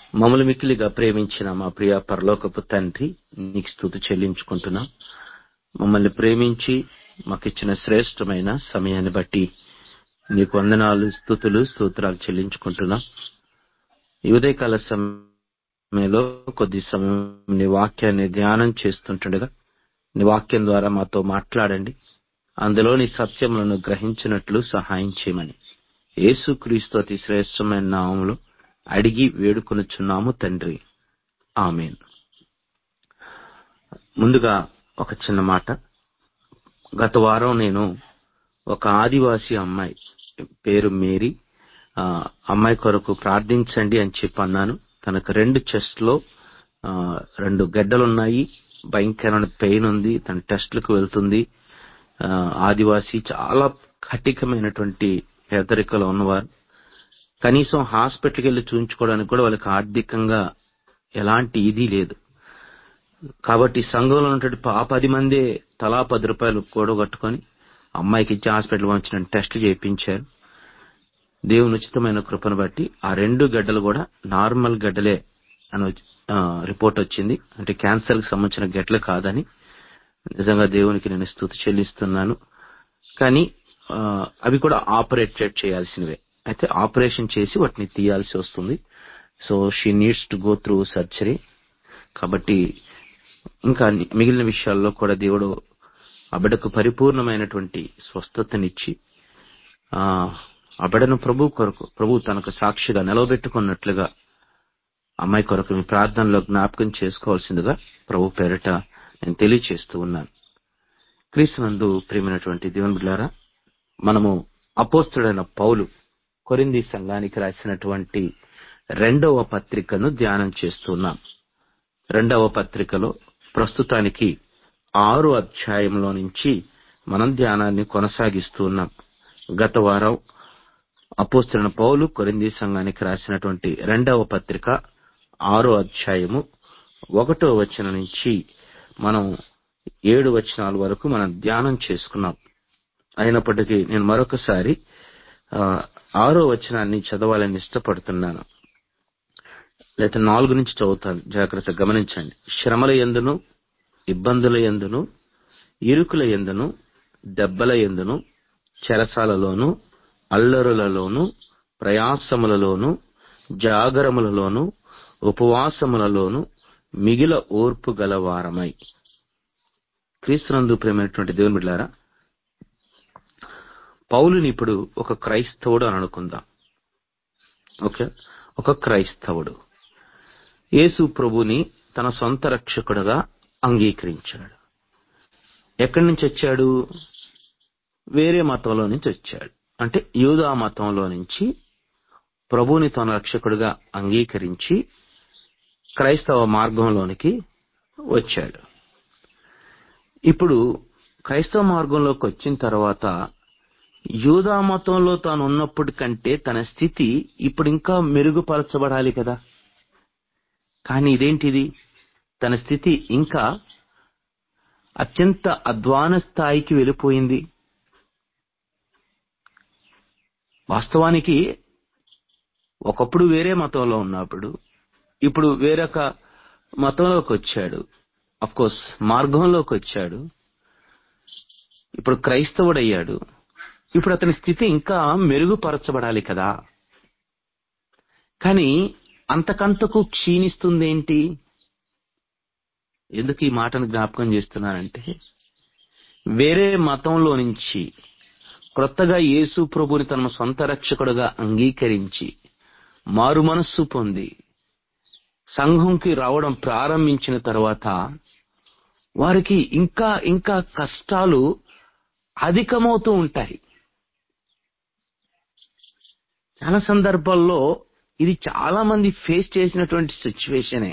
మమ్మల్ని మిక్కిలిగా ప్రేమించిన మా ప్రియ పరలోకపు తండ్రి నీకు స్థుతి చెల్లించుకుంటున్నాం మమ్మల్ని ప్రేమించి మాకిచ్చిన శ్రేష్టమైన సమయాన్ని బట్టి నీకు వందనాలు స్థుతులు స్తోత్రాలు చెల్లించుకుంటున్నాం ఈ ఉదయకాల సమయంలో కొద్ది సమయం నీ వాక్యాన్ని ధ్యానం చేస్తుంటుండగా నీ వాక్యం ద్వారా మాతో మాట్లాడండి అందులోని సత్యములను గ్రహించినట్లు సహాయం చేయమని యేసుక్రీస్తు అతి శ్రేష్టమైన నామములో అడిగి వేడుకొనుచున్నాము తండ్రి ఆమెన్ ముందుగా ఒక చిన్న మాట గత వారం నేను ఒక ఆదివాసీ అమ్మాయి పేరు మేరీ ఆ, అమ్మాయి కొరకు ప్రార్థించండి అని చెప్పి అన్నాను తనకు రెండు చెస్ట్ లో ఆ, రెండు గడ్డలున్నాయి భయంకరమైన పెయిన్ ఉంది తన టెస్ట్లకు వెళ్తుంది ఆ, ఆదివాసీ చాలా కఠికమైనటువంటి పేదరికలో ఉన్నవారు కనీసం హాస్పిటల్కి వెళ్ళి చూయించుకోవడానికి కూడా వాళ్ళకి ఆర్థికంగా ఎలాంటి ఇది లేదు కాబట్టి సంఘంలో ఉన్నటువంటి పా- పది మందే తలా పది రూపాయలు కూడగట్టుకొని అమ్మాయికి ఇచ్చి హాస్పిటల్ పంపించిన టెస్టులు చేయించారు దేవుని ఉచితమైన కృపను బట్టి ఆ రెండు గడ్డలు కూడా నార్మల్ గడ్డలే అని వచ్చి- ఆ, రిపోర్ట్ వచ్చింది అంటే క్యాన్సర్ కి సంబంధించిన గడ్డలు కాదని నిజంగా దేవునికి నేను స్థుతి చెల్లిస్తున్నాను కానీ ఆ, అవి కూడా ఆపరేటెడ్ చేయాల్సినవే అయితే ఆపరేషన్ చేసి వాటిని తీయాల్సి వస్తుంది so she needs to go through surgery కాబట్టి ఇంకా ని- మిగిలిన విషయాల్లో కూడా దేవుడు ఆ బిడ్డకు పరిపూర్ణమైనటువంటి స్వస్థతనిచ్చి ఆ ఆ బిడ్డను ప్రభు కొరకు ప్రభు తనకు సాక్షిగా నిలవబెట్టుకున్నట్లుగా అమ్మాయి కొరకు మీ ప్రార్థనలో జ్ఞాపకం చేసుకోవాల్సిందిగా ప్రభు పేరట నేను తెలియచేస్తూ ఉన్నాను క్రీస్తునందు ప్రియమైనటువంటి దేవుని బిడ్డారా మనము అపోస్తుడైన పౌలు కొరింది సంఘానికి రాసినటువంటి రెండవ పత్రికను ధ్యానం చేస్తున్నాం రెండవ పత్రికలో ప్రస్తుతానికి ఆరు అధ్యాయంలో నుంచి మనం ధ్యానాన్ని కొనసాగిస్తూ ఉన్నాం గత వారం అపోస్తున్న పౌలు కొరింది సంఘానికి రాసినటువంటి రెండవ పత్రిక ఆరో అధ్యాయము ఒకటో వచనం నుంచి మనం ఏడు వచనాల వరకు మనం ధ్యానం చేసుకున్నాం అయినప్పటికీ నేను మరొకసారి ఆ, ఆరో వచనాన్ని చదవాలని ఇష్టపడుతున్నాను లేకపోతే నాలుగు నుంచి చదువుతాను జాగ్రత్త గమనించండి శ్రమల ఎందును ఇబ్బందుల ఎందును ఇరుకుల ఎందును దెబ్బల ఎందును చెరసాలలోను అల్లరులలోను ప్రయాసములలోను జాగరములలోను ఉపవాసములలోను మిగిల ఓర్పు గలవారమై క్రీస్తునందు ప్రేమైనటువంటి దేవుని బిడ్డారా పౌలుని ఇప్పుడు ఒక క్రైస్తవుడు అని అనుకుందాం ఓకే ఒక క్రైస్తవుడు యేసు ప్రభుని తన సొంత రక్షకుడుగా అంగీకరించాడు ఎక్కడి నుంచి వచ్చాడు వేరే మతంలో నుంచి వచ్చాడు అంటే యూదా మతంలో నుంచి ప్రభుని తన రక్షకుడుగా అంగీకరించి క్రైస్తవ మార్గంలోనికి వచ్చాడు ఇప్పుడు క్రైస్తవ మార్గంలోకి వచ్చిన తర్వాత యూదా మతంలో తాను ఉన్నప్పటి కంటే తన స్థితి ఇప్పుడు ఇంకా మెరుగుపరచబడాలి కదా కానీ ఇదేంటిది తన స్థితి ఇంకా అత్యంత అధ్వాన స్థాయికి వెళ్ళిపోయింది వాస్తవానికి ఒకప్పుడు వేరే మతంలో ఉన్నప్పుడు ఇప్పుడు వేరొక మతంలోకి వచ్చాడు అఫ్ కోర్స్ మార్గంలోకి వచ్చాడు ఇప్పుడు క్రైస్తవుడయ్యాడు ఇప్పుడు అతని స్థితి ఇంకా మెరుగుపరచబడాలి కదా కానీ అంతకంతకు క్షీణిస్తుందేంటి ఎందుకు ఈ మాటను జ్ఞాపకం చేస్తున్నానంటే వేరే మతంలో నుంచి క్రొత్తగా యేసు ప్రభుని తన సొంత రక్షకుడుగా అంగీకరించి మారు మనస్సు పొంది సంఘంకి రావడం ప్రారంభించిన తర్వాత వారికి ఇంకా ఇంకా కష్టాలు అధికమవుతూ ఉంటాయి చాలా సందర్భాల్లో ఇది చాలా మంది ఫేస్ చేసినటువంటి సిచ్యువేషనే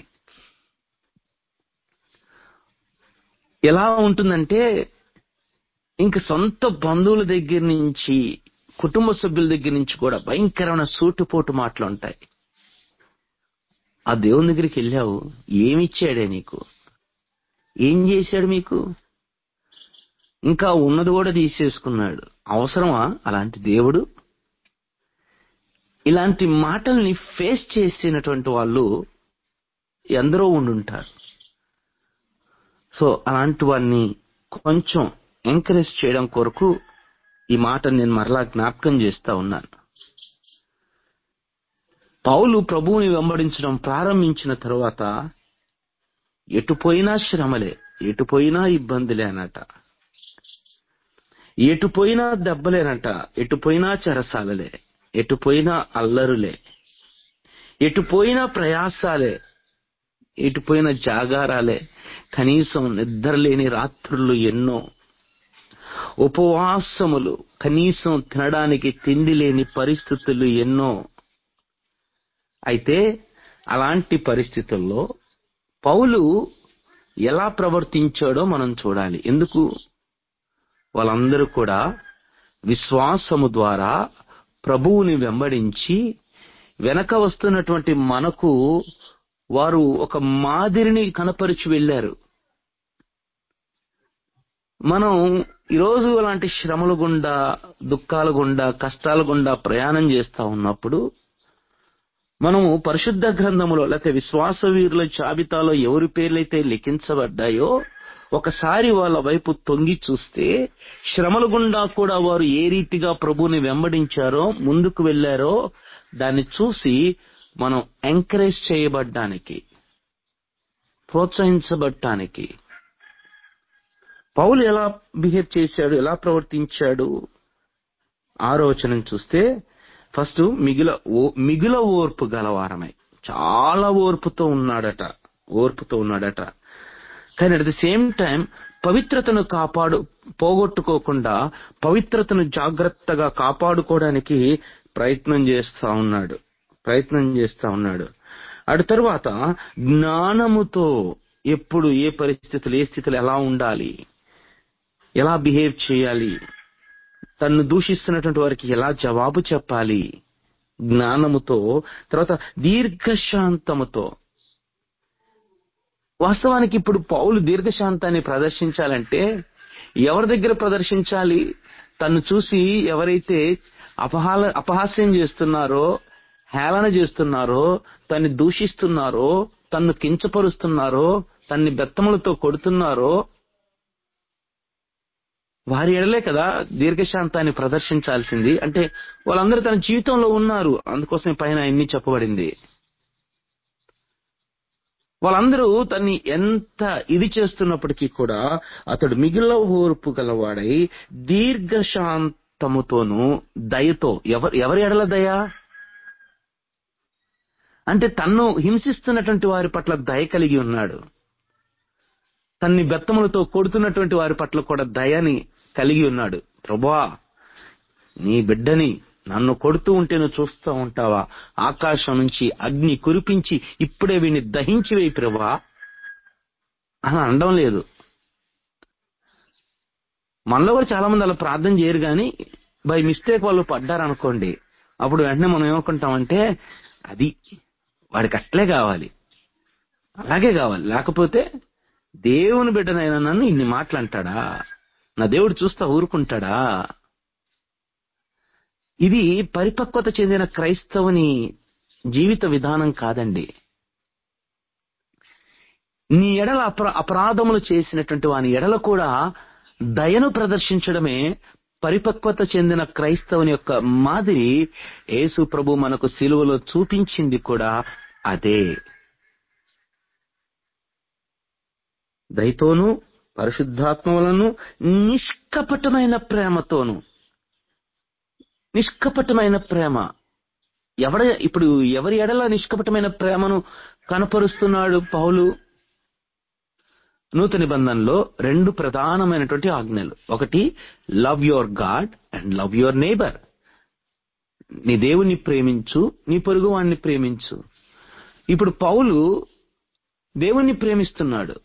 ఎలా ఉంటుందంటే ఇంక సొంత బంధువుల దగ్గర నుంచి కుటుంబ సభ్యుల దగ్గర నుంచి కూడా భయంకరమైన సూటుపోటు మాటలు ఉంటాయి ఆ దేవుని దగ్గరికి వెళ్ళావు ఏమిచ్చాడే నీకు ఏం చేశాడు మీకు ఇంకా ఉన్నది కూడా తీసేసుకున్నాడు అవసరమా అలాంటి దేవుడు ఇలాంటి మాటల్ని ఫేస్ చేసినటువంటి వాళ్ళు ఎందరో ఉండుంటారు సో అలాంటి వారిని కొంచెం ఎంకరేజ్ చేయడం కొరకు ఈ మాట నేను మరలా జ్ఞాపకం చేస్తా ఉన్నాను పౌలు ప్రభువుని వెంబడించడం ప్రారంభించిన తరువాత ఎటుపోయినా శ్రమలే ఎటుపోయినా ఇబ్బందులే అనట ఎటుపోయినా దెబ్బలేనట ఎటుపోయినా చెరసాలలే ఎటుపోయినా అల్లరులే ఎటుపోయినా ప్రయాసాలే ఎటుపోయిన జాగారాలే కనీసం నిద్రలేని రాత్రులు ఎన్నో ఉపవాసములు కనీసం తినడానికి తిండి లేని పరిస్థితులు ఎన్నో అయితే అలాంటి పరిస్థితుల్లో పౌలు ఎలా ప్రవర్తించాడో మనం చూడాలి ఎందుకు వాళ్ళందరూ కూడా విశ్వాసము ద్వారా ప్రభువుని వెంబడించి వెనక వస్తున్నటువంటి మనకు వారు ఒక మాదిరిని కనపరిచి వెళ్ళారు మనం ఈరోజు అలాంటి శ్రమల గుండా దుఃఖాల గుండా కష్టాల గుండా ప్రయాణం చేస్తా ఉన్నప్పుడు మనము పరిశుద్ధ గ్రంథములో లేకపోతే విశ్వాస వీరుల జాబితాలో ఎవరి పేర్లైతే లిఖించబడ్డాయో ఒకసారి వాళ్ళ వైపు తొంగి చూస్తే శ్రమల గుండా కూడా వారు ఏ రీతిగా ప్రభుని వెంబడించారో ముందుకు వెళ్లారో దాన్ని చూసి మనం ఎంకరేజ్ చేయబడ్డానికి ప్రోత్సహించబడ్డానికి పౌలు ఎలా బిహేవ్ చేశాడు ఎలా ప్రవర్తించాడు ఆలోచన చూస్తే ఫస్ట్ మిగుల ఓ- మిగుల ఓర్పు గలవారమై చాలా ఓర్పుతో ఉన్నాడట ఓర్పుతో ఉన్నాడట కానీ అట్ ద సేమ్ టైం పవిత్రతను కాపాడు పోగొట్టుకోకుండా పవిత్రతను జాగ్రత్తగా కాపాడుకోవడానికి ప్రయత్నం చేస్తా ఉన్నాడు ప్రయత్నం చేస్తా ఉన్నాడు అటు తర్వాత జ్ఞానముతో ఎప్పుడు ఏ పరిస్థితులు ఏ స్థితిలో ఎలా ఉండాలి ఎలా బిహేవ్ చేయాలి తన్ను దూషిస్తున్నటువంటి వారికి ఎలా జవాబు చెప్పాలి జ్ఞానముతో తర్వాత దీర్ఘశాంతముతో వాస్తవానికి ఇప్పుడు పౌలు దీర్ఘశాంతాన్ని ప్రదర్శించాలంటే ఎవరి దగ్గర ప్రదర్శించాలి తను చూసి ఎవరైతే అపహాల అపహాస్యం చేస్తున్నారో హేళన చేస్తున్నారో తన్ని దూషిస్తున్నారో తన్ను కించపరుస్తున్నారో తన్ని బెత్తములతో కొడుతున్నారో వారి ఎడలే కదా దీర్ఘశాంతాన్ని ప్రదర్శించాల్సింది అంటే వాళ్ళందరూ తన జీవితంలో ఉన్నారు అందుకోసమే పైన ఎన్ని చెప్పబడింది వాళ్ళందరూ తన్ని ఎంత ఇది చేస్తున్నప్పటికీ కూడా అతడు మిగిలిన ఓర్పు గలవాడై దీర్ఘశాంతముతోను దయతో ఎవరు ఎవరి ఎడల దయ అంటే తన్ను హింసిస్తున్నటువంటి వారి పట్ల దయ కలిగి ఉన్నాడు తన్ని బెత్తములతో కొడుతున్నటువంటి వారి పట్ల కూడా దయని కలిగి ఉన్నాడు ప్రభా నీ బిడ్డని నన్ను కొడుతూ ఉంటే నువ్వు చూస్తూ ఉంటావా ఆకాశం నుంచి అగ్ని కురిపించి ఇప్పుడే వీడిని దహించి వేయి ప్రభా అని అనడం లేదు మనలో కూడా చాలా మంది అలా ప్రార్థన చేయరు కానీ బై మిస్టేక్ వాళ్ళు పడ్డారనుకోండి అప్పుడు వెంటనే మనం ఏమనుకుంటామంటే అది వాడికి అట్లే కావాలి అలాగే కావాలి లేకపోతే దేవుని బిడ్డనైనా నన్ను ఇన్ని మాటలు అంటాడా నా దేవుడు చూస్తా ఊరుకుంటాడా ఇది పరిపక్వత చెందిన క్రైస్తవుని జీవిత విధానం కాదండి నీ ఎడల అపరా అపరాధములు చేసినటువంటి వాని ఎడల కూడా దయను ప్రదర్శించడమే పరిపక్వత చెందిన క్రైస్తవుని యొక్క మాదిరి యేసు ప్రభు మనకు సిలువలో చూపించింది కూడా అదే దయతోనూ పరిశుద్ధాత్మ వలన నిష్కపటమైన ప్రేమతోను నిష్కపటమైన ప్రేమ ఎవడ ఇప్పుడు ఎవరి ఎడల నిష్కపటమైన ప్రేమను కనపరుస్తున్నాడు పౌలు నూతన నిబంధనలో రెండు ప్రధానమైనటువంటి ఆజ్ఞలు ఒకటి love your God and love your neighbour నీ దేవుని ప్రేమించు నీ పొరుగు వాడిని ప్రేమించు ఇప్పుడు పౌలు దేవుణ్ణి ప్రేమిస్తున్నాడు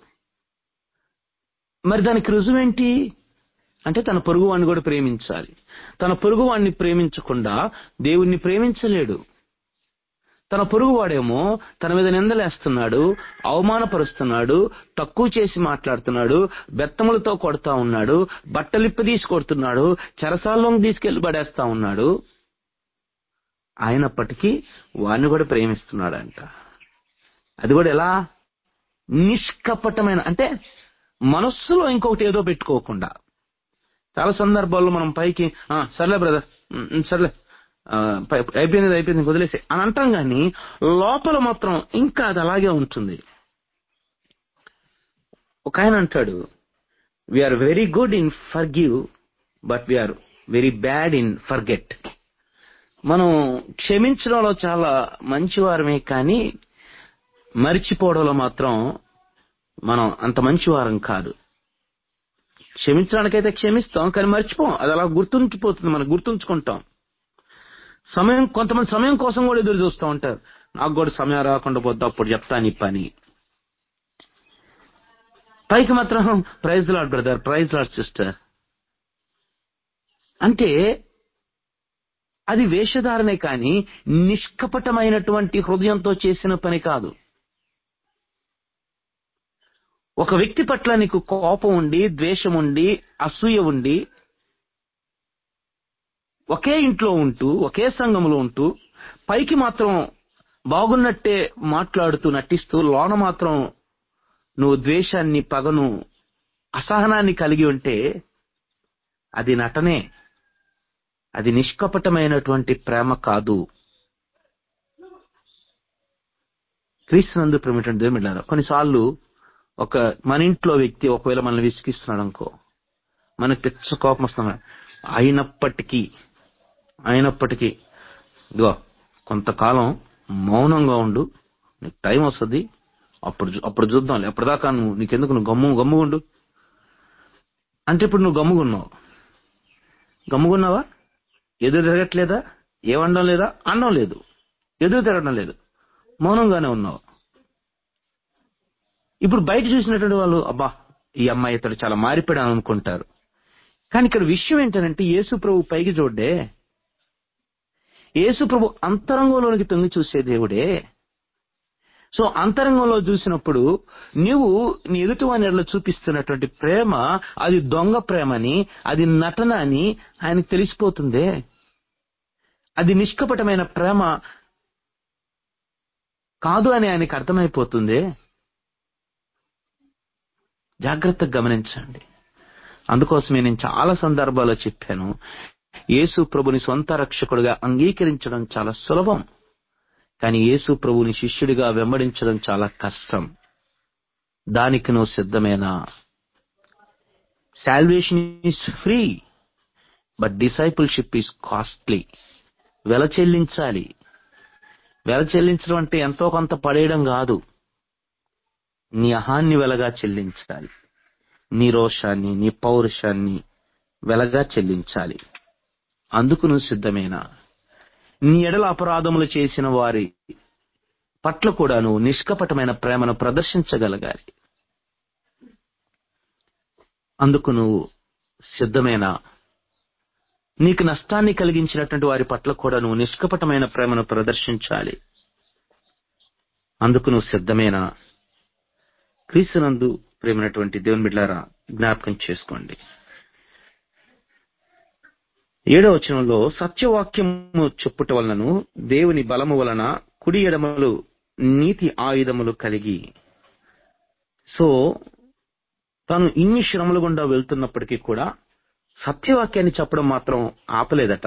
మరి దానికి రుజువేంటి అంటే తన పొరుగు వాడిని కూడా ప్రేమించాలి తన పొరుగు వాడిని ప్రేమించకుండా దేవుణ్ణి ప్రేమించలేడు తన పొరుగువాడేమో తన మీద నిందలేస్తున్నాడు అవమానపరుస్తున్నాడు తక్కువ చేసి మాట్లాడుతున్నాడు బెత్తములతో కొడతా ఉన్నాడు బట్టలిప్ప తీసి కొడుతున్నాడు చెరసాల్లోకి తీసుకెళ్లి పడేస్తా ఉన్నాడు అయినప్పటికీ వారిని కూడా ప్రేమిస్తున్నాడంట అది కూడా ఎలా నిష్కపటమైన అంటే మనస్సులో ఇంకొకటి ఏదో పెట్టుకోకుండా చాలా సందర్భాల్లో మనం పైకి "ఆ, సర్లే బ్రదర్ ఉమ్, సర్లే ఆ, పై- అయిపోయింది అయిపోయింది వదిలేసి అని అంటాం కానీ లోపల మాత్రం ఇంకా అది అలాగే ఉంటుంది ఒక ఆయన అంటాడు we are very good in forgive but we are very bad in forget మనం క్షమించడంలో చాలా మంచివారమే కానీ మరిచిపోవడంలో మాత్రం మనం అంత మంచివారం కాదు క్షమించడానికైతే క్షమిస్తాం కానీ మర్చిపోం అది అలా గుర్తుండిపోతుంది మనం గుర్తుంచుకుంటాం సమయం కొంతమంది సమయం కోసం కూడా ఎదురు చూస్తూ ఉంటారు నాకు కూడా సమయం రాకుండా పోద్దా అప్పుడు చెప్తాను ఈ పని పైకి మాత్రం praise lord brother praise lord sister అంటే అది వేషధారణే కానీ నిష్కపటమైనటువంటి హృదయంతో చేసిన పని కాదు ఒక వ్యక్తి పట్ల నీకు కోపం ఉండి ద్వేషం ఉండి అసూయ ఉండి ఒకే ఇంట్లో ఉంటూ ఒకే సంఘంలో ఉంటూ పైకి మాత్రం బాగున్నట్టే మాట్లాడుతూ నటిస్తూ లోన మాత్రం నువ్వు ద్వేషాన్ని పగను అసహనాన్ని కలిగి ఉంటే అది నటనే అది నిష్కపటమైనటువంటి ప్రేమ కాదు క్రీస్తునందు ప్రేమటువంటి దేవుడు కొన్నిసార్లు ఒక మన ఇంట్లో వ్యక్తి ఒకవేళ మనల్ని విసిగిస్తున్నాడు అనుకో మనకి పిచ్చ కోపం వస్తుంది అయినప్పటికీ అయినప్పటికీ ఇదిగో కొంతకాలం మౌనంగా ఉండు నీకు టైం వస్తుంది అప్పుడు చూ- అప్పుడు చూద్దాం ఎప్పటిదాకా నువ్వు నీకెందుకు నువ్వు గమ్ము గమ్ము ఉండు అంటే ఇప్పుడు నువ్వు గమ్ముగున్నావు గమ్ముగున్నావా ఎదురు తిరగట్లేదా ఏమనడం లేదా అనడం లేదు ఎదురు తిరగడం లేదు మౌనంగానే ఉన్నావు ఇప్పుడు బయట చూసినటువంటి వాళ్ళు అబ్బా ఈ అమ్మాయి ఇతడు చాలా మారిపోయాడు అనుకుంటారు కానీ ఇక్కడ విషయం ఏంటంటే యేసు ప్రభు పైకి చూడ్డే యేసు ప్రభు అంతరంగంలోనికి తొంగి చూసే దేవుడే సో అంతరంగంలో చూసినప్పుడు నీవు నీ ఎదుటి వారిలో చూపిస్తున్నటువంటి ప్రేమ అది దొంగ ప్రేమని అది నటన అని ఆయనకు తెలిసిపోతుందే అది నిష్కపటమైన ప్రేమ కాదు అని ఆయనకు అర్థమైపోతుంది జాగ్రత్తగా గమనించండి అందుకోసమే నేను చాలా సందర్భాల్లో చెప్పాను యేసు ప్రభుని సొంత రక్షకుడిగా అంగీకరించడం చాలా సులభం కానీ యేసు ప్రభుని శిష్యుడిగా వెంబడించడం చాలా కష్టం దానికి నువ్వు సిద్ధమేనా salvation is free but discipleship is costly వెల చెల్లించాలి వెల చెల్లించడం అంటే ఎంతో కొంత పడేయడం కాదు నీ అహాన్ని వెలగా చెల్లించాలి నీ రోషాన్ని నీ పౌరుషాన్ని వెలగా చెల్లించాలి అందుకు నువ్వు సిద్ధమేనా నీ ఎడల అపరాధములు చేసిన వారి పట్ల కూడా నువ్వు నిష్కపటమైన ప్రేమను ప్రదర్శించగలగాలి అందుకు నువ్వు సిద్ధమేనా నీకు నష్టాన్ని కలిగించినటువంటి వారి పట్ల కూడా నువ్వు నిష్కపటమైన ప్రేమను ప్రదర్శించాలి అందుకు నువ్వు సిద్ధమేనా క్రీస్తునందు ప్రేమైనటువంటి దేవుని బిడ్డారా జ్ఞాపకం చేసుకోండి ఏడో వచనంలో సత్యవాక్యము చెప్పుట వలనను దేవుని బలము వలన కుడి ఎడమలు నీతి ఆయుధములు కలిగి సో తాను ఇన్ని శ్రమలు గుండా వెళ్తున్నప్పటికీ కూడా సత్యవాక్యాన్ని చెప్పడం మాత్రం ఆపలేదట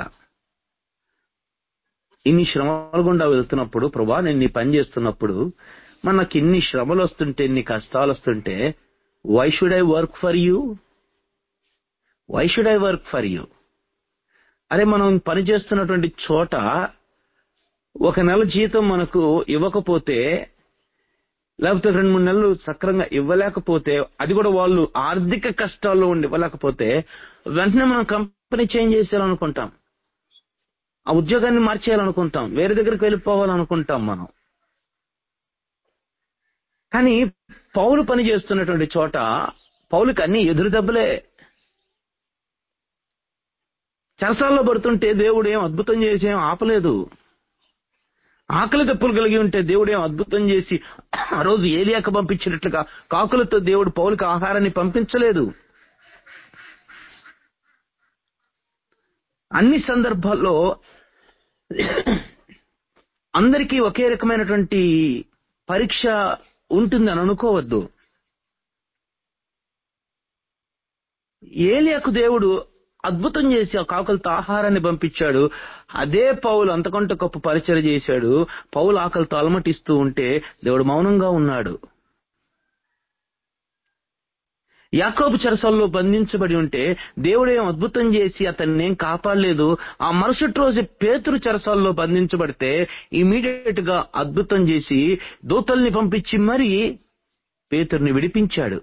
ఇన్ని శ్రమల గుండా వెళ్తున్నప్పుడు ప్రభా నేను నీ పని చేస్తున్నప్పుడు మరి నాకు ఇన్ని శ్రమలు వస్తుంటే ఇన్ని కష్టాలు వస్తుంటే why should I work for you why should I work for you అరే మనం పని చేస్తున్నటువంటి చోట ఒక నెల జీతం మనకు ఇవ్వకపోతే లేకపోతే రెండు మూడు నెలలు సక్రంగా ఇవ్వలేకపోతే అది కూడా వాళ్ళు ఆర్థిక కష్టాల్లో ఉండి ఇవ్వలేకపోతే వెంటనే మనం కంపెనీ చేంజ్ చేసేయాలనుకుంటాం ఆ ఉద్యోగాన్ని మార్చేయాలనుకుంటాం వేరే దగ్గరికి వెళ్ళిపోవాలనుకుంటాం మనం కానీ పౌలు పని చేస్తున్నటువంటి చోట పౌలుకి అన్ని ఎదురు దెబ్బలే చెరసాల్లో పడుతుంటే దేవుడు ఏం అద్భుతం చేసి ఏం ఆపలేదు ఆకలి తప్పులు కలిగి ఉంటే దేవుడు ఏం అద్భుతం చేసి ఆ రోజు ఏలియాక పంపించినట్లుగా కాకులతో దేవుడు పౌలికి ఆహారాన్ని పంపించలేదు అన్ని సందర్భాల్లో అందరికీ ఒకే రకమైనటువంటి పరీక్ష ఉంటుందని అనుకోవద్దు ఏలియాకు దేవుడు అద్భుతం చేసి ఆ కాకులతో ఆహారాన్ని పంపించాడు అదే పౌలు అంతకంటే గొప్ప పరిచయం చేశాడు పౌలు ఆకలితో అలమటిస్తూ ఉంటే దేవుడు మౌనంగా ఉన్నాడు యాకోబు చెరసల్లో బంధించబడి ఉంటే దేవుడు ఏం అద్భుతం చేసి అతన్ని ఏం కాపాడలేదు ఆ మరుసటి రోజు పేతురు చెరసల్లో బంధించబడితే ఇమీడియట్ గా అద్భుతం చేసి దూతల్ని పంపించి మరి పేతుర్ని విడిపించాడు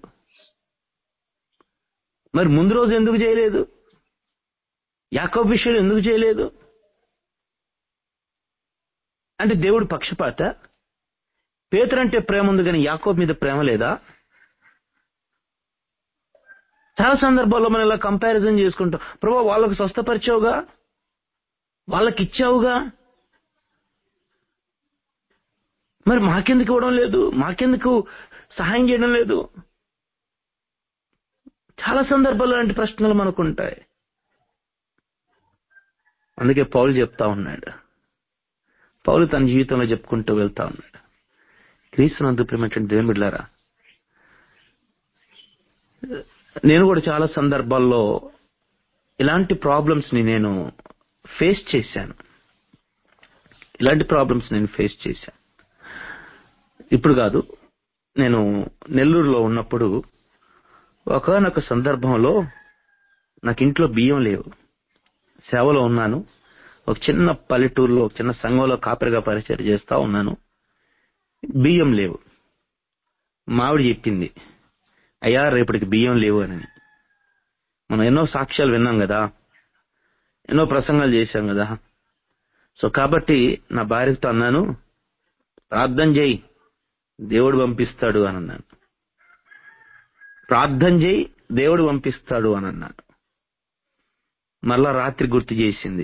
మరి ముందు రోజు ఎందుకు చేయలేదు యాకోబు విషయంలో ఎందుకు చేయలేదు అంటే దేవుడు పక్షపాత పేతురంటే ప్రేమ ఉంది కానీ యాకోబు మీద ప్రేమ లేదా చాలా సందర్భాల్లో మనం ఇలా కంపారిజన్ చేసుకుంటాం ప్రభా వాళ్ళకు స్వస్థపరిచావుగా వాళ్ళకి ఇచ్చావుగా మరి మాకెందుకు ఇవ్వడం లేదు మాకెందుకు సహాయం చేయడం లేదు చాలా సందర్భాల్లో లాంటి ప్రశ్నలు మనకుంటాయి అందుకే పౌలు చెప్తా ఉన్నాడు పౌలు తన జీవితంలో చెప్పుకుంటూ వెళ్తా ఉన్నాడు క్రీస్తునందు ప్రేమటువంటి దేవుని బిడ్డలారా నేను కూడా చాలా సందర్భాల్లో ఇలాంటి ప్రాబ్లమ్స్ ని నేను ఫేస్ చేశాను ఇలాంటి ప్రాబ్లమ్స్ నేను ఫేస్ చేశాను ఇప్పుడు కాదు నేను నెల్లూరులో ఉన్నప్పుడు ఒకనొక సందర్భంలో నాకు ఇంట్లో బియ్యం లేవు సేవలో ఉన్నాను ఒక చిన్న పల్లెటూరులో ఒక చిన్న సంఘంలో కాపరిగా పరిచయం చేస్తా ఉన్నాను బియ్యం లేవు మావిడి చెప్పింది అయ్యా రేపటికి బియ్యం లేవు అని మనం ఎన్నో సాక్ష్యాలు విన్నాం కదా ఎన్నో ప్రసంగాలు చేశాం కదా సో కాబట్టి నా భార్యతో అన్నాను ప్రార్థన చేయి దేవుడు పంపిస్తాడు అని అన్నాను ప్రార్థన చేయి దేవుడు పంపిస్తాడు అని అన్నాను మళ్ళా రాత్రి గుర్తు చేసింది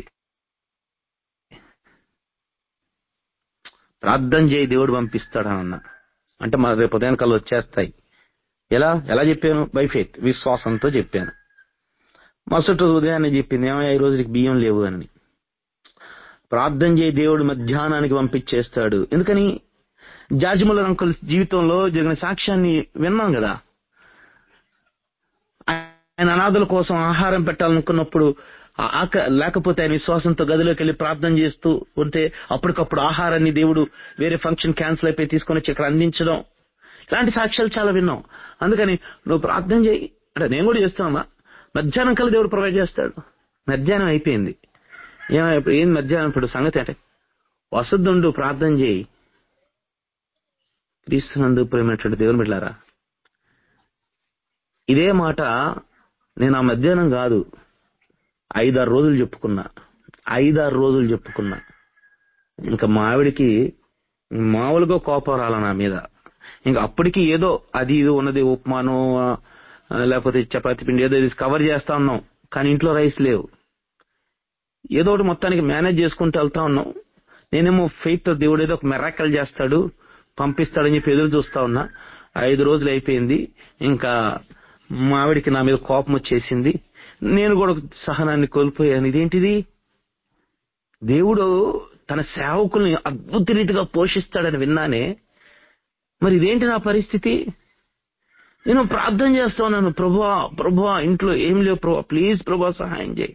ప్రార్థన చేయి దేవుడు పంపిస్తాడు అని అన్నా అంటే మా రేపు ఉదయం కళ్ళు వచ్చేస్తాయి ఎలా ఎలా చెప్పాను బై ఫేత్ విశ్వాసంతో చెప్పాను మరుసటి రోజు ఉదయాన్నే చెప్పింది ఏమయ్యా ఈ రోజు నీకు బియ్యం లేవు అని ప్రార్థన చేయి దేవుడు మధ్యాహ్నానికి పంపించేస్తాడు ఎందుకని జాజిముల అంకుల్ జీవితంలో జరిగిన సాక్ష్యాన్ని విన్నాం కదా ఆయన అనాథుల కోసం ఆహారం పెట్టాలనుకున్నప్పుడు ఆ ఆక లేకపోతే ఆయన విశ్వాసంతో గదిలోకి వెళ్ళి ప్రార్థన చేస్తూ ఉంటే అప్పటికప్పుడు ఆహారాన్ని దేవుడు వేరే ఫంక్షన్ క్యాన్సిల్ అయిపోయి తీసుకొని వచ్చి ఇక్కడ అందించడం ఇలాంటి సాక్ష్యాలు చాలా విన్నాం అందుకని నువ్వు ప్రార్థన చేయి అంటే నేను కూడా చేస్తామా మధ్యాహ్నం కల్లా దేవుడు ప్రొవైడ్ చేస్తాడు మధ్యాహ్నం అయిపోయింది ఏమో ఇప్పుడు ఏం మధ్యాహ్నం ఇప్పుడు సంగతి అంటే వసద్దుండు ప్రార్థన చేయి క్రీస్తునందు ప్రేమైనటువంటి దేవుని బిడ్డారా ఇదే మాట నేను ఆ మధ్యాహ్నం కాదు ఐదారు రోజులు చెప్పుకున్నా ఐదారు రోజులు చెప్పుకున్నా ఇంకా మా ఆవిడికి మామూలుగా కోపం రాల నా మీద ఇంకా అప్పటికి ఏదో అది ఇది ఉన్నది ఉప్మాను ఆ, లేకపోతే చపాతి పిండి ఏదో ఇది కవర్ చేస్తా ఉన్నాం కానీ ఇంట్లో రైస్ లేవు ఏదో ఒకటి మొత్తానికి మేనేజ్ చేసుకుంటూ వెళ్తా ఉన్నాం నేనేమో ఫెయిత్ దేవుడు ఏదో ఒక మెరాకల్ చేస్తాడు పంపిస్తాడని చెప్పి ఎదురు చూస్తా ఉన్నా ఐదు రోజులు అయిపోయింది ఇంకా మా ఆవిడికి నా మీద కోపం వచ్చేసింది నేను కూడా సహనాన్ని కోల్పోయాను ఇదేంటిది దేవుడు తన సేవకుల్ని అద్భుత రీతిగా పోషిస్తాడని విన్నానే మరి ఇదేంటి నా పరిస్థితి నేను ప్రార్థన చేస్తా ఉన్నాను ప్రభా ప్రభా ఇంట్లో ఏం లేవు ప్రభా ప్లీజ్ ప్రభా సహాయం చేయి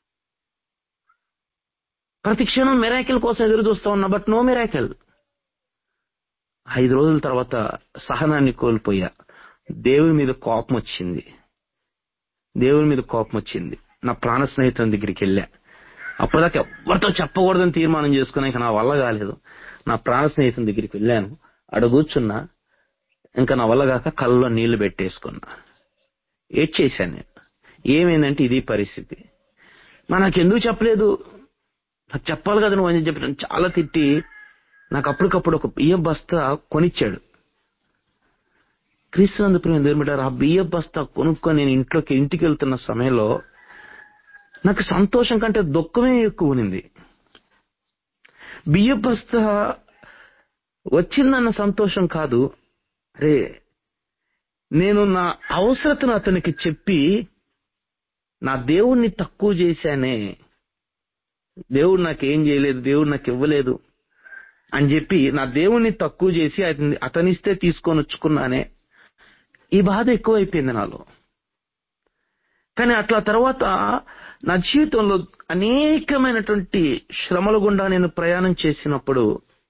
ప్రతి క్షణం మెరాకిల్ కోసం ఎదురు చూస్తా ఉన్నా బట్ నో మెరాకిల్ ఐదు రోజుల తర్వాత సహనాన్ని కోల్పోయా దేవుని మీద కోపం వచ్చింది దేవుని మీద కోపం వచ్చింది నా ప్రాణ స్నేహితుని దగ్గరికి వెళ్ళా అప్పటిదాకా ఎవరితో చెప్పకూడదని తీర్మానం చేసుకున్నా ఇంకా నా వల్ల కాలేదు నా ప్రాణ స్నేహితుని దగ్గరికి వెళ్ళాను అక్కడ కూర్చున్నా ఇంకా నా వల్ల కాక కళ్ళలో నీళ్లు పెట్టేసుకున్నా ఏడ్చేశాను నేను ఏమైందంటే ఇది పరిస్థితి మా నాకెందుకు చెప్పలేదు నాకు చెప్పాలి కదా నువ్వు అని చెప్పి నన్ను చాలా తిట్టి నాకు అప్పటికప్పుడు ఒక బియ్యం బస్తా కొనిచ్చాడు క్రీస్తునందు ప్రేమ దేవుడు ఆ బియ్యం బస్తా కొనుక్కొని నేను ఇంట్లోకి ఇంటికి వెళ్తున్న సమయంలో నాకు సంతోషం కంటే దుఃఖమే ఎక్కువ ఉనింది బియ్యం బస్తా వచ్చిందన్న సంతోషం కాదు అరే నేను నా అవసరతను అతనికి చెప్పి నా దేవుణ్ణి తక్కువ చేశానే దేవుడు నాకేం చేయలేదు దేవుడు నాకు ఇవ్వలేదు అని చెప్పి నా దేవుణ్ణి తక్కువ చేసి అతని అతనిస్తే తీసుకొని వచ్చుకున్నానే ఈ బాధ ఎక్కువైపోయింది నాలో కానీ అట్లా తర్వాత నా జీవితంలో అనేకమైనటువంటి శ్రమల గుండా నేను ప్రయాణం చేసినప్పుడు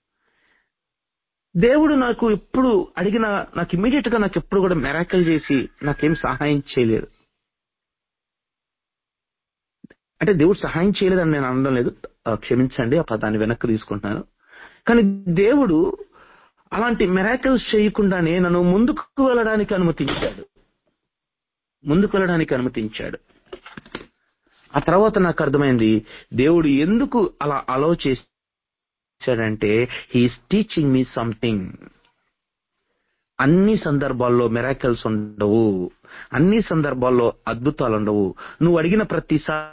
దేవుడు నాకు ఎప్పుడు అడిగిన నాకు ఇమీడియట్ గా నాకు ఎప్పుడు కూడా మెరాకల్ చేసి నాకేం సహాయం చేయలేదు అంటే దేవుడు సహాయం చేయలేదని నేను అనడం లేదు ఆ, క్షమించండి ఆ పదాన్ని వెనక్కి తీసుకుంటున్నాను కానీ దేవుడు అలాంటి మెరాకల్స్ చేయకుండానే నన్ను ముందుకు వెళ్ళడానికి అనుమతించాడు ముందుకు వెళ్ళడానికి అనుమతించాడు ఆ తర్వాత నాకు అర్థమైంది దేవుడు ఎందుకు అలా అలౌ చేశాడంటే హీఈస్ టీచింగ్ మీ సంథింగ్ అన్ని సందర్భాల్లో మెరాకల్స్ ఉండవు అన్ని సందర్భాల్లో అద్భుతాలు ఉండవు నువ్వు అడిగిన ప్రతిసారి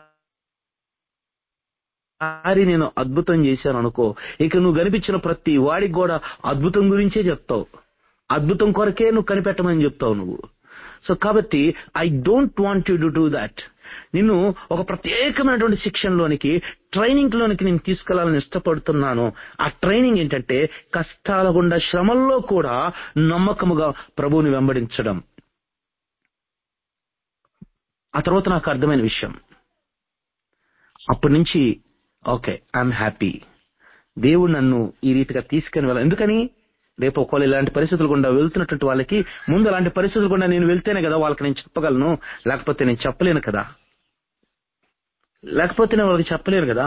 సారి నేను అద్భుతం చేశాను అనుకో ఇక నువ్వు కనిపించిన ప్రతి వాడికి కూడా అద్భుతం గురించే చెప్తావు అద్భుతం కొరకే నువ్వు కనిపెట్టమని చెప్తావు నువ్వు సో కాబట్టి I don't want you to do that నిన్ను ఒక ప్రత్యేకమైనటువంటి శిక్షణలోనికి ట్రైనింగ్ లోనికి నేను తీసుకెళ్లాలని ఇష్టపడుతున్నాను ఆ ట్రైనింగ్ ఏంటంటే కష్టాల గుండా శ్రమల్లో కూడా నమ్మకముగా ప్రభువుని వెంబడించడం ఆ తర్వాత నాకు అర్థమైన విషయం అప్పటి నుంచి ఓకే ఐఎమ్ హ్యాపీ దేవుడు నన్ను ఈ రీతిగా తీసుకుని వెళ్ళాలి ఎందుకని రేపు ఒకవేళ ఇలాంటి పరిస్థితులు గుండా వెళ్తున్నటువంటి వాళ్ళకి ముందు అలాంటి పరిస్థితులు గుండా నేను వెళ్తేనే కదా వాళ్ళకి నేను చెప్పగలను లేకపోతే నేను చెప్పలేను కదా లేకపోతే నేను వాళ్ళకి చెప్పలేను కదా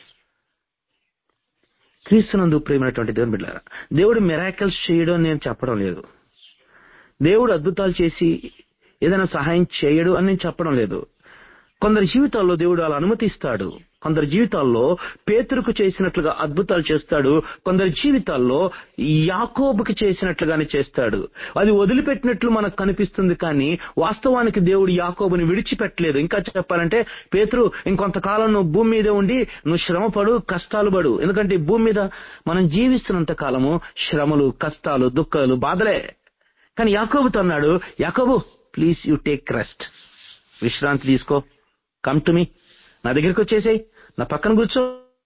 క్రీస్తునందు ప్రేమైనటువంటి దేవుని బిడ్డారా దేవుడు మెరాకల్స్ చేయడం నేను చెప్పడం లేదు దేవుడు అద్భుతాలు చేసి ఏదైనా సహాయం చేయడు అని నేను చెప్పడం లేదు కొందరి జీవితాల్లో దేవుడు అలా అనుమతిస్తాడు కొందరి జీవితాల్లో పేతురుకు చేసినట్లుగా అద్భుతాలు చేస్తాడు కొందరి జీవితాల్లో యాకోబుకి చేసినట్లుగానే చేస్తాడు అది వదిలిపెట్టినట్లు మనకు కనిపిస్తుంది కానీ వాస్తవానికి దేవుడు యాకోబుని విడిచిపెట్టలేదు ఇంకా చెప్పాలంటే పేతురు ఇంకొంతకాలం నువ్వు భూమి మీదే ఉండి నువ్వు శ్రమపడు కష్టాలు పడు ఎందుకంటే ఈ భూమి మీద మనం జీవిస్తున్నంత కాలము శ్రమలు కష్టాలు దుఃఖాలు బాధలే కానీ యాకోబుతో అన్నాడు యాకోబు ప్లీజ్ యూ టేక్ రెస్ట్ విశ్రాంతి తీసుకో కమ్ టు మీ నా దగ్గరికి వచ్చేసేయ్ నా పక్కన కూర్చో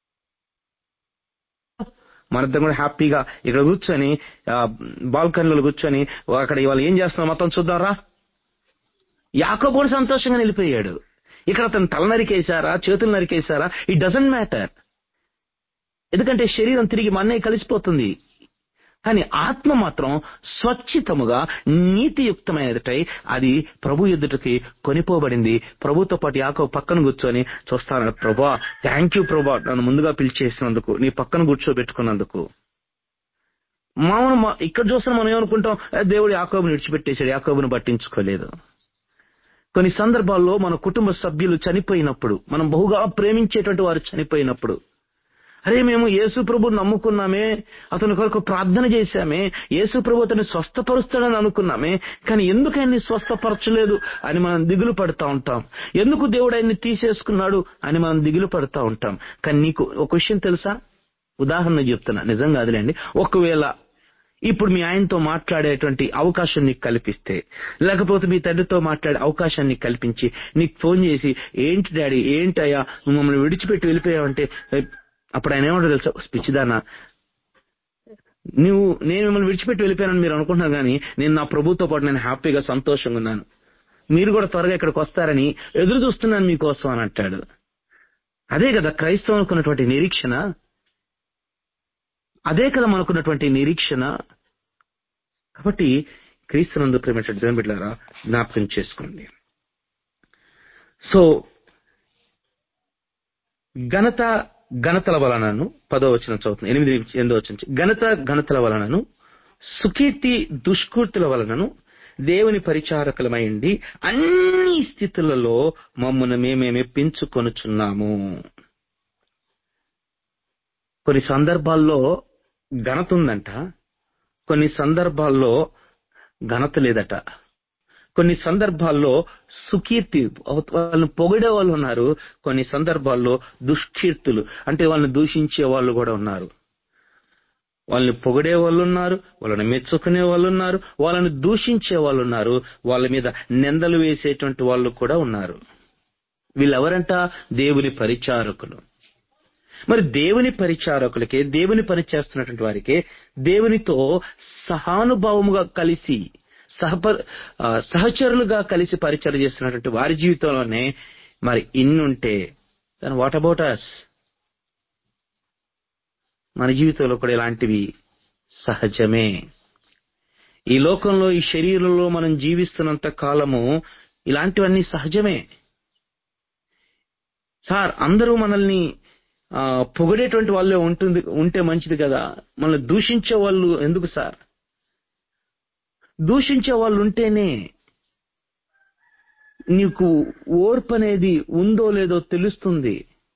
మనిద్దరం కూడా హ్యాపీగా ఇక్కడ కూర్చొని బాల్కనీలో కూర్చొని అక్కడ ఇవాళ ఏం చేస్తున్నాం మొత్తం చూద్దాం రా యాకోబోడు సంతోషంగా నిలిపోయాడు ఇక్కడ అతను తల నరికేశారా చేతులు నరికేశారా ఇట్ డజంట్ మ్యాటర్ ఎందుకంటే శరీరం తిరిగి మన్నే కలిసిపోతుంది కానీ ఆత్మ మాత్రం స్వచ్ఛితముగా నీతియుక్తమైనదటై అది ప్రభు ఎదుటకి కొనిపోబడింది ప్రభుతో పాటు యాకో పక్కన కూర్చొని చూస్తాను ప్రభా థ్యాంక్ యూ ప్రభా నన్ను ముందుగా పిలిచేసినందుకు నీ పక్కన కూర్చోబెట్టుకున్నందుకు మామూలు మా- ఇక్కడ చూస్తున్న మనం ఏమనుకుంటాం "ఏ, దేవుడు యాకోబుని విడిచిపెట్టేశాడు యాకోబుని పట్టించుకోలేదు కొన్ని సందర్భాల్లో మన కుటుంబ సభ్యులు చనిపోయినప్పుడు మనం బహుగా ప్రేమించేటువంటి వారు చనిపోయినప్పుడు అరే మేము యేసు ప్రభు నమ్ముకున్నామే అతని కొరకు ప్రార్థన చేశామే యేసు ప్రభు అతన్ని స్వస్థపరుస్తాడని అనుకున్నామే కానీ ఎందుకు ఆయన్ని స్వస్థపరచలేదు అని మనం దిగులు పడుతూ ఉంటాం ఎందుకు దేవుడు ఆయన్ని తీసేసుకున్నాడు అని మనం దిగులు పడుతూ ఉంటాం కానీ నీకు ఒక విషయం తెలుసా ఉదాహరణ చెప్తున్నా నిజం కాదులేండి ఒకవేళ ఇప్పుడు మీ ఆయనతో మాట్లాడేటువంటి అవకాశం నీకు కల్పిస్తే లేకపోతే మీ తండ్రితో మాట్లాడే అవకాశం నీకు కల్పించి నీకు ఫోన్ చేసి ఏంటి డాడీ ఏంటయ్యా నువ్వు మమ్మల్ని విడిచిపెట్టి వెళ్ళిపోయావంటే "ఏ, అప్పుడు ఆయన ఏమంటారు తెలుసా పిచ్చిదానా నువ్వు నేను మిమ్మల్ని విడిచిపెట్టి వెళ్ళిపోయానని మీరు అనుకుంటున్నారు కానీ నేను నా ప్రభుతో పాటు నేను హ్యాపీగా సంతోషంగా ఉన్నాను మీరు కూడా త్వరగా ఇక్కడికి వస్తారని ఎదురు చూస్తున్నాను మీకోసం అని అంటాడు అదే కదా క్రైస్తవులకు ఉన్నటువంటి నిరీక్షణ అదే కదా మనకున్నటువంటి నిరీక్షణ కాబట్టి క్రీస్తునందు ప్రేమటువంటి దేవుని బిడ్డారా జ్ఞాపకం చేసుకోండి సో ఘనత ఘనతల వలనను పదో వచ్చిన చదువుతుంది ఎనిమిది ఎనిమిదో వచ్చిన ఘనత ఘనతల వలనను సుకీర్తి దుష్కృతుల వలనను దేవుని పరిచారకులమైండి అన్ని స్థితులలో మమ్మల్ని మేమే మెప్పించుకొనుచున్నాము కొన్ని సందర్భాల్లో ఘనత ఉందంట కొన్ని సందర్భాల్లో ఘనత లేదట కొన్ని సందర్భాల్లో సుకీర్తి వాళ్ళని పొగిడే వాళ్ళు ఉన్నారు కొన్ని సందర్భాల్లో దుష్కీర్తులు అంటే వాళ్ళని దూషించే వాళ్ళు కూడా ఉన్నారు వాళ్ళని పొగిడే వాళ్ళు ఉన్నారు వాళ్ళని మెచ్చుకునే వాళ్ళు ఉన్నారు వాళ్ళని దూషించే వాళ్ళు ఉన్నారు వాళ్ళ మీద నిందలు వేసేటువంటి వాళ్ళు కూడా ఉన్నారు వీళ్ళెవరంట దేవుని పరిచారకులు మరి దేవుని పరిచారకులకే దేవుని పని చేస్తున్నటువంటి వారికి దేవునితో సహానుభావముగా కలిసి సహప ఆ, సహచరులుగా కలిసి పరిచయం చేస్తున్నటువంటి వారి జీవితంలోనే మరి ఇన్నుంటే దాని వాట్ అబౌట్ అస్ మన జీవితంలో కూడా ఇలాంటివి సహజమే ఈ లోకంలో ఈ శరీరంలో మనం జీవిస్తున్నంత కాలము ఇలాంటివన్నీ సహజమే సార్ అందరూ మనల్ని ఆ, పొగిడేటువంటి వాళ్ళే ఉంటుంది ఉంటే మంచిది కదా మనల్ని దూషించే వాళ్ళు ఎందుకు సార్ దూషించే వాళ్ళు ఉంటేనే నీకు ఓర్పు అనేది ఉందో లేదో తెలుస్తుంది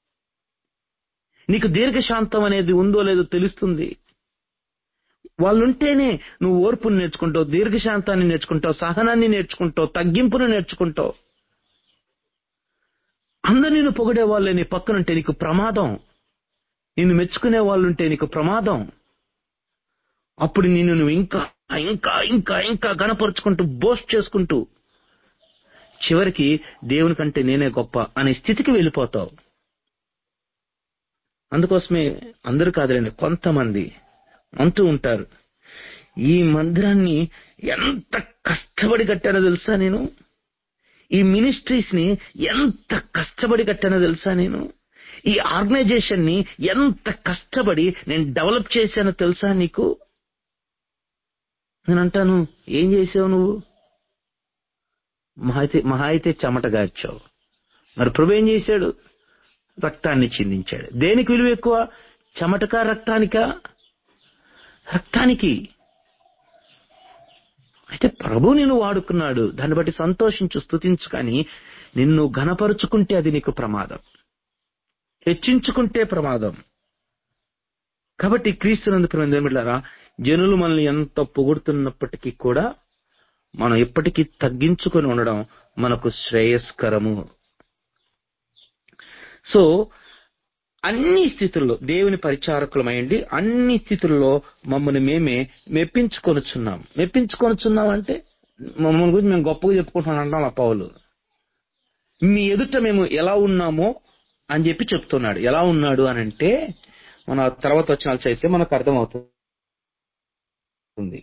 నీకు దీర్ఘశాంతం అనేది ఉందో లేదో తెలుస్తుంది వాళ్ళుంటేనే నువ్వు ఓర్పుని నేర్చుకుంటావు దీర్ఘశాంతాన్ని నేర్చుకుంటావు సహనాన్ని నేర్చుకుంటావు తగ్గింపును నేర్చుకుంటావు అందరు నిన్ను పొగిడే వాళ్ళే నీ పక్కనుంటే నీకు ప్రమాదం నిన్ను మెచ్చుకునే వాళ్ళు ఉంటే నీకు ప్రమాదం అప్పుడు నిన్ను నువ్వు ఇంకా ఇంకా ఇంకా ఇంకా గణపరుచుకుంటూ బోస్ట్ చేసుకుంటూ చివరికి దేవుని కంటే నేనే గొప్ప అనే స్థితికి వెళ్ళిపోతావు అందుకోసమే అందరూ కాదులేండి కొంతమంది అంటూ ఉంటారు ఈ మందిరాన్ని ఎంత కష్టపడి కట్టానో తెలుసా నేను ఈ మినిస్ట్రీస్ ని ఎంత కష్టపడి కట్టానో తెలుసా నేను ఈ ఆర్గనైజేషన్ ని ఎంత కష్టపడి నేను డెవలప్ చేశానో తెలుసా నీకు నేను అంటాను ఏం చేసావు నువ్వు మహా అయితే మహా అయితే చెమట గార్చావు మరి ప్రభు ఏం చేశాడు రక్తాన్ని చిందించాడు దేనికి విలువ ఎక్కువ చెమటకా రక్తానికా రక్తానికి అయితే ప్రభు నిన్ను వాడుకున్నాడు దాన్ని బట్టి సంతోషించు స్తుతించు కానీ నిన్ను ఘనపరుచుకుంటే అది నీకు ప్రమాదం హెచ్చించుకుంటే ప్రమాదం కాబట్టి క్రీస్తునందు ప్రేమిలారా జనులు మనల్ని ఎంత పొగుడుతున్నప్పటికీ కూడా మనం ఎప్పటికీ తగ్గించుకొని ఉండడం మనకు శ్రేయస్కరము సో అన్ని స్థితుల్లో దేవుని పరిచారకులమైండి అన్ని స్థితుల్లో మమ్మల్ని మేమే మెప్పించుకొనుచున్నాం మెప్పించుకొనుచున్నాం అంటే మమ్మల్ని గురించి మేము గొప్పగా చెప్పుకుంటున్నాం అంటాం ఆ పౌలు మీ ఎదుట మేము ఎలా ఉన్నామో అని చెప్పి చెప్తున్నాడు ఎలా ఉన్నాడు అని అంటే మన తర్వాత వచ్చిన చదివితే మనకు అర్థమవుతుంది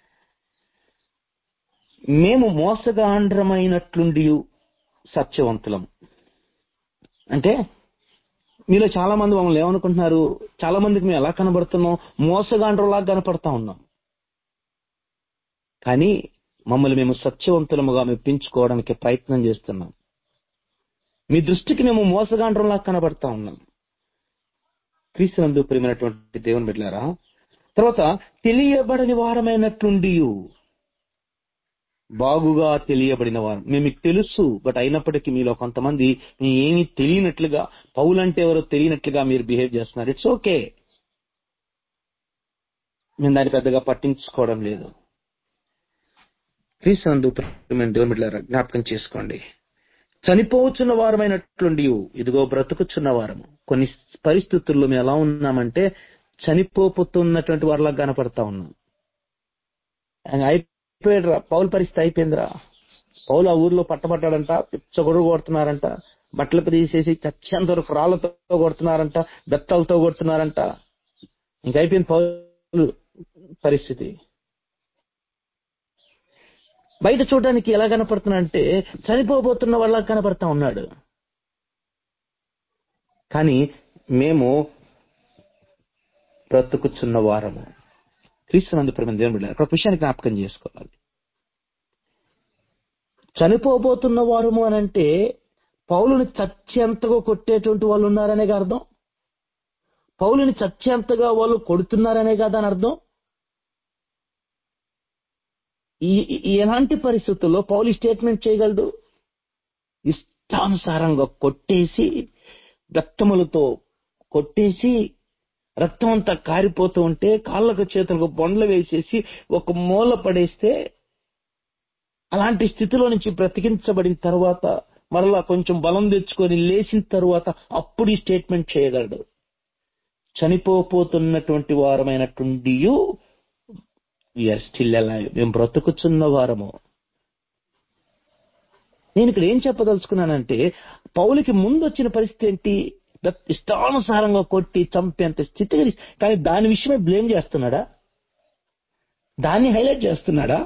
మేము మోసగాండ్రమైనట్లుండి సత్యవంతులం అంటే మీలో చాలా మంది మమ్మల్ని ఏమనుకుంటున్నారు చాలా మందికి మేము ఎలా కనబడుతున్నాం మోసగాండ్రలాగా కనపడతా ఉన్నాం కానీ మమ్మల్ని మేము సత్యవంతులముగా మెప్పించుకోవడానికి ప్రయత్నం చేస్తున్నాం మీ దృష్టికి మేము మోసగాండ్రంలా కనబడతా ఉన్నాం క్రీస్తునందు ప్రియమైనటువంటి దేవుని బిడ్డారా తర్వాత తెలియబడని వారమైనట్లుండి బాగుగా తెలియబడిన వారు మేము మీకు తెలుసు బట్ అయినప్పటికీ మీలో కొంతమంది మీ ఏమీ తెలియనట్లుగా పౌలంటే ఎవరో తెలియనట్లుగా మీరు బిహేవ్ చేస్తున్నారు ఇట్స్ ఓకే మేము దాన్ని పెద్దగా పట్టించుకోవడం లేదు క్రీస్తునందు ప్రియమైన దేవుని బిడ్డారా జ్ఞాపకం చేసుకోండి చనిపోవచ్చున్న వారమైనట్లుండి ఇదిగో బ్రతుకుచున్న వారము కొన్ని పరిస్థితుల్లో మేము ఎలా ఉన్నామంటే చనిపోతున్నటువంటి వారిలా కనపడతా ఉన్నాం అయిపోయాడు పౌలు పరిస్థితి అయిపోయిందిరా పౌలు ఆ ఊర్లో పట్టబడ్డాడంట పిచ్చగొడుగు కొడుతున్నారంట బట్టలు తీసేసి చచ్చేంత వరకు రాళ్లతో కొడుతున్నారంట బెత్తలతో కొడుతున్నారంట ఇంకైపోయింది పౌలు పరిస్థితి బయట చూడడానికి ఎలా కనపడుతున్నా అంటే చనిపోబోతున్న వాళ్ళ కనపడతా ఉన్నాడు కానీ మేము బ్రతుకుచున్న వారము క్రీస్తునందు ప్రేమ దేవుని బిడ్డ ఒక విషయాన్ని జ్ఞాపకం చేసుకోవాలి చనిపోబోతున్న వారము అని అంటే పౌలుని చచ్చేంతగా కొట్టేటువంటి వాళ్ళు ఉన్నారనే అర్థం పౌలుని చచ్చేంతగా వాళ్ళు కొడుతున్నారనే కదా అని అర్థం ఈ ఎలాంటి పరిస్థితుల్లో పౌలు స్టేట్మెంట్ చేయగలడు ఇష్టానుసారంగా కొట్టేసి రక్తములతో కొట్టేసి రక్తం అంతా కారిపోతూ ఉంటే కాళ్ళకు చేతులకు బొండ్లు వేసేసి ఒక మూల పడేస్తే అలాంటి స్థితిలో నుంచి బ్రతికించబడిన తర్వాత మరలా కొంచెం బలం తెచ్చుకొని లేచిన తర్వాత అప్పుడు ఈ స్టేట్మెంట్ చేయగలడు చనిపోతున్నటువంటి వారమైనటువంటి వీఆర్ స్టిల్ అలైవ్ మేము బ్రతుకుచున్న వారము నేను ఇక్కడ ఏం చెప్పదలుచుకున్నానంటే పౌలకి ముందు వచ్చిన పరిస్థితి ఏంటి దట్ ఇష్టానుసారంగా కొట్టి చంపేంత స్థితి కానీ దాని విషయమే బ్లేమ్ చేస్తున్నాడా దాన్ని హైలైట్ చేస్తున్నాడా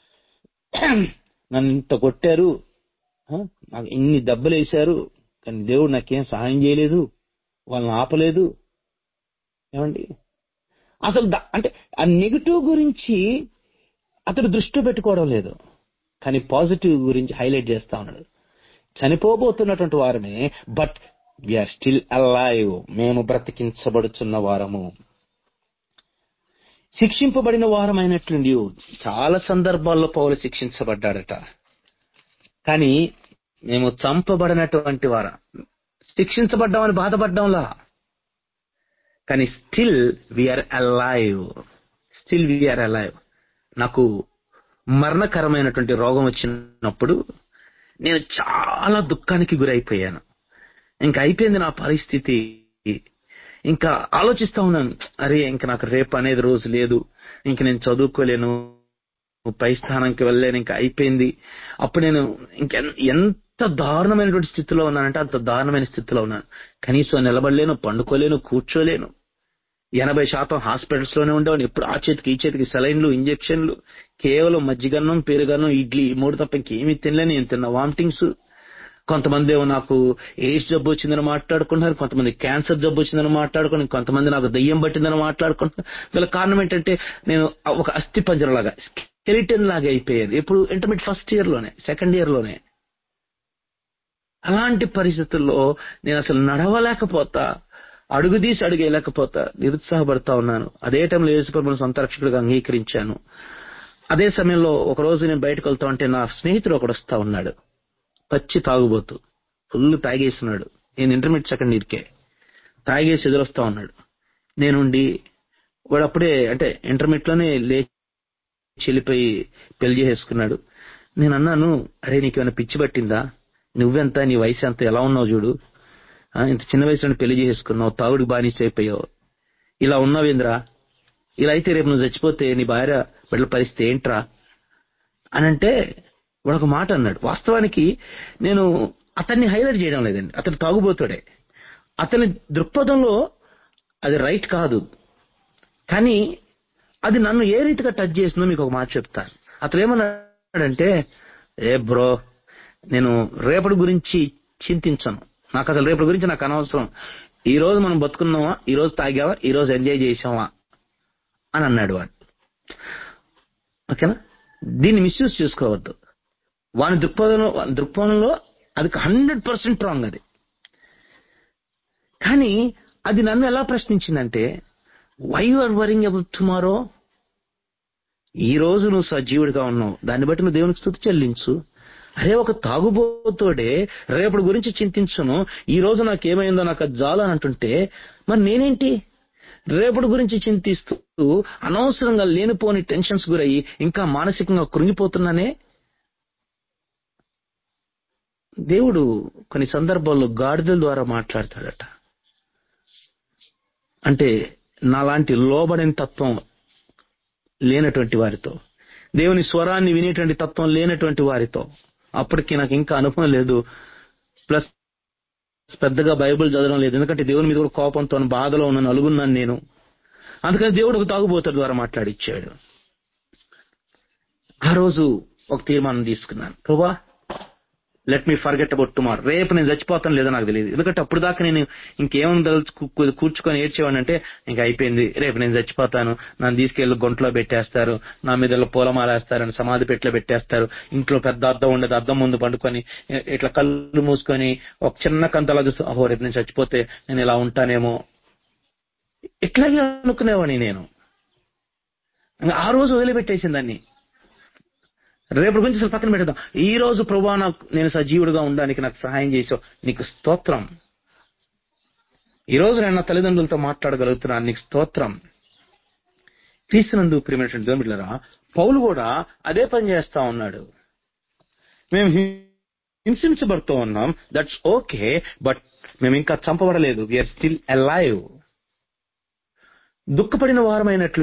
నన్ను ఇంత కొట్టారు ఆ, నాకు ఇన్ని దెబ్బలు వేశారు కానీ దేవుడు నాకేం సహాయం చేయలేదు వాళ్ళని ఆపలేదు ఏమండి అసలు ద- అంటే ఆ నెగిటివ్ గురించి అతడు దృష్టి పెట్టుకోవడం లేదు కానీ పాజిటివ్ గురించి హైలైట్ చేస్తా ఉన్నాడు చనిపోబోతున్నటువంటి వారమే బట్ వీఆర్ స్టిల్ అలైవ్ మేము బ్రతికించబడుచున్న వారము శిక్షింపబడిన వారమైనట్లుండి చాలా సందర్భాల్లో పౌలు శిక్షించబడ్డాడట కానీ మేము చంపబడినటువంటి వారం శిక్షించబడ్డామని బాధపడ్డంలా కానీ still we are alive still we are alive నాకు మరణకరమైనటువంటి రోగం వచ్చినప్పుడు నేను చాలా దుఃఖానికి గురైపోయాను ఇంకా అయిపోయింది నా పరిస్థితి ఇంకా ఆలోచిస్తా ఉన్నాను అరే ఇంకా నాకు రేపు అనేది రోజు లేదు ఇంక నేను చదువుకోలేను పై స్థానానికి వెళ్ళలేను ఇంకా అయిపోయింది అప్పుడు నేను ఇంక ఎంత దారుణమైనటువంటి స్థితిలో ఉన్నానంటే అంత దారుణమైన స్థితిలో ఉన్నాను కనీసం నిలబడలేను పండుకోలేను కూర్చోలేను ఎనభై శాతం హాస్పిటల్స్ లోనే ఉండేవాడిని ఎప్పుడు ఆ చేతికి ఈ చేతికి సెలైన్లు ఇంజెక్షన్లు కేవలం మజ్జిగన్నం పెరుగన్నం ఇడ్లీ ఈ మూడు తప్ప ఇంకేమీ తినలేని నేను తిన్న వామిటింగ్స్ కొంతమంది ఏమో నాకు ఎయిడ్స్ జబ్బు వచ్చిందని మాట్లాడుకుంటున్నారు కొంతమంది క్యాన్సర్ జబ్బు వచ్చిందని మాట్లాడుకుంటున్నారు కొంతమంది నాకు దయ్యం పట్టిందని మాట్లాడుకుంటున్నారు వీళ్ళ కారణం ఏంటంటే నేను ఒక అస్థి పంజరలాగా స్కెలిటన్ లాగా అయిపోయాను ఇప్పుడు ఇంటర్మీడియట్ ఫస్ట్ ఇయర్ లోనే సెకండ్ ఇయర్ లోనే అలాంటి పరిస్థితుల్లో నేను అసలు నడవలేకపోతా అడుగు తీసి అడుగేయలేకపోతా నిరుత్సాహపడతా ఉన్నాను అదే టైంలో యేసుప్రభుని సొంత రక్షకుడిగా అంగీకరించాను అదే సమయంలో ఒక రోజు నేను బయటకు వెళ్తా ఉంటే నా స్నేహితుడు ఒకడు వస్తా ఉన్నాడు పచ్చి తాగుబోతు ఫుల్ తాగేస్తున్నాడు నేను ఇంటర్మీడియట్ సెకండ్ ఇయర్కే తాగేసి ఎదురొస్తా ఉన్నాడు నేనుండి వాడు అప్పుడే అంటే ఇంటర్మీడియట్ లోనే లేచి చెల్లిపోయి పెళ్లి చేసేసుకున్నాడు నేను అన్నాను అరే నీకేమైనా పిచ్చి పట్టిందా నువ్వెంత నీ వయసు ఎంత ఎలా ఉన్నావు చూడు ఆ, ఇంత చిన్న వయసులో పెళ్లి చేసుకున్నావు తాగుడికి బానిస అయిపోయావు ఇలా ఉన్నావేంద్రా ఇలా అయితే రేపు నువ్వు చచ్చిపోతే నీ భార్య బిడ్డల పరిస్థితి ఏంట్రా అని అంటే వాడు ఒక మాట అన్నాడు వాస్తవానికి నేను అతన్ని హైలైట్ చేయడం లేదండి అతను తాగుబోతాడే అతని దృక్పథంలో అది రైట్ కాదు కానీ అది నన్ను ఏ రీతిగా టచ్ చేసిందో మీకు ఒక మాట చెప్తాను అతను ఏమన్నాడంటే ఏ బ్రో నేను రేపటి గురించి చింతించను నాకు అసలు రేపటి గురించి నాకు అనవసరం ఈ రోజు మనం బతుకున్నావా ఈ రోజు తాగావా ఈ రోజు ఎంజాయ్ చేసావా అని అన్నాడు వాడు ఓకేనా దీన్ని మిస్యూజ్ చేసుకోవద్దు వాని దృక్పథంలో వాని దృక్పథంలో అది హండ్రెడ్ పర్సెంట్ రాంగ్ అది కానీ అది నన్ను ఎలా ప్రశ్నించిందంటే why you are worrying about tomorrow ఈ రోజు నువ్వు సజీవుడిగా ఉన్నావు దాన్ని బట్టి నువ్వు దేవునికి స్థుతి చెల్లించు అరే ఒక తాగుబోతోడే రేపటి గురించి చింతించును ఈ రోజు నాకు ఏమైందో నాకు అది జాలు అని అంటుంటే మరి నేనేంటి రేపటి గురించి చింతిస్తూ అనవసరంగా లేనిపోని టెన్షన్స్ గురయ్యి ఇంకా మానసికంగా కృంగిపోతున్నానే దేవుడు కొన్ని సందర్భాల్లో గాడిదల ద్వారా మాట్లాడతాడట అంటే నాలాంటి లోబడిన తత్వం లేనటువంటి వారితో దేవుని స్వరాన్ని వినేటువంటి తత్వం లేనటువంటి వారితో అప్పటికి నాకు ఇంకా అనుభవం లేదు ప్లస్ పెద్దగా బైబిల్ చదవడం లేదు ఎందుకంటే దేవుని మీద కూడా కోపంతో బాధలో ఉన్నాను అలుగున్నాను నేను అందుకని దేవుడు ఒక తాగుబోతుల ద్వారా మాట్లాడిచ్చాడు ఆ రోజు ఒక తీర్మానం తీసుకున్నాను ప్రభా let me forget about tomorrow రేపు నేను చచ్చిపోతాను లేదో నాకు తెలియదు ఎందుకంటే అప్పుడు దాకా నేను ఇంకేమని తలుచు కూర్చుకొని ఏడ్చేవాడినంటే ఇంకా అయిపోయింది రేపు నేను చచ్చిపోతాను నన్ను తీసుకెళ్లి గుంటలో పెట్టేస్తారు నా మీద ఇలా పూలమాలేస్తారు సమాధి పెట్లో పెట్టేస్తారు ఇంట్లో పెద్ద అద్దం ఉండదు అద్దం ముందు పండుకొని ఇ- ఇట్లా కళ్ళు మూసుకొని ఒక చిన్న కంతలా చూస్తూ అహో రేపు నేను చచ్చిపోతే నేను ఇలా ఉంటానేమో ఇట్లాగే అనుకునేవాడిని నేను ఇంకా ఆ రోజు వదిలిపెట్టేసింది దాన్ని రేపటి గురించి అసలు పక్కన పెడదాం ఈ రోజు ప్రభా నాకు నేను సజీవుడిగా ఉండడానికి నాకు సహాయం చేసావు నీకు స్తోత్రం ఈ రోజు నేను నా తల్లిదండ్రులతో మాట్లాడగలుగుతున్నాను నీకు స్తోత్రం క్రీస్తునందు ప్రియమైనటువంటి దేవుని బిడ్డలారా పౌలు కూడా అదే పని చేస్తా ఉన్నాడు మేము హి- హింసించబడుతూ ఉన్నాం దట్స్ ఓకే బట్ మేము ఇంకా చంపబడలేదు వీఆర్ స్టిల్ అలైవ్ దుఃఖపడిన వారమైనట్లు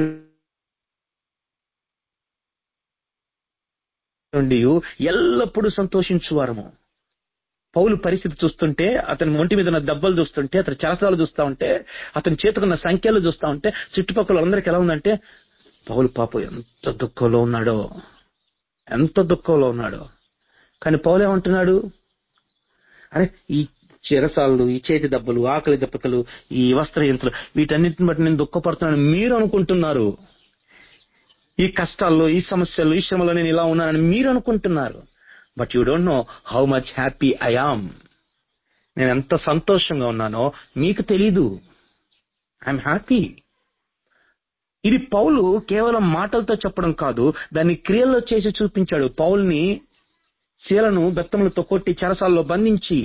నుండి ఎల్లప్పుడూ సంతోషించువారము పౌలు పరిస్థితి చూస్తుంటే అతని ఒంటి మీద ఉన్న దెబ్బలు చూస్తుంటే అతని చరసాలు చూస్తా ఉంటే అతని చేతుకున్న సంఖ్యలు చూస్తా ఉంటే చుట్టుపక్కల అందరికి ఎలా ఉందంటే పౌలు పాపం ఎంత దుఃఖంలో ఉన్నాడో ఎంత దుఃఖంలో ఉన్నాడో కానీ పౌలు ఏమంటున్నాడు అరే ఈ చిరసాలు ఈ చేతి దెబ్బలు ఆకలి దెబ్బతలు ఈ వస్త్రయంత్రులు వీటన్నిటిని బట్టి నేను దుఃఖపడుతున్నాను మీరు అనుకుంటున్నారు ఈ కష్టాల్లో ఈ సమస్యలు ఈ శ్రమలో నేను ఇలా ఉన్నానని మీరు అనుకుంటున్నారు but you don't know how much happy I am నేను ఎంత సంతోషంగా ఉన్నానో మీకు తెలీదు ఐఎమ్ హ్యాపీ ఇది పౌలు కేవలం మాటలతో చెప్పడం కాదు దాన్ని క్రియల్లో చేసి చూపించాడు పౌల్ని శీలను బెత్తములతో కొట్టి చెరసాల్లో బంధించి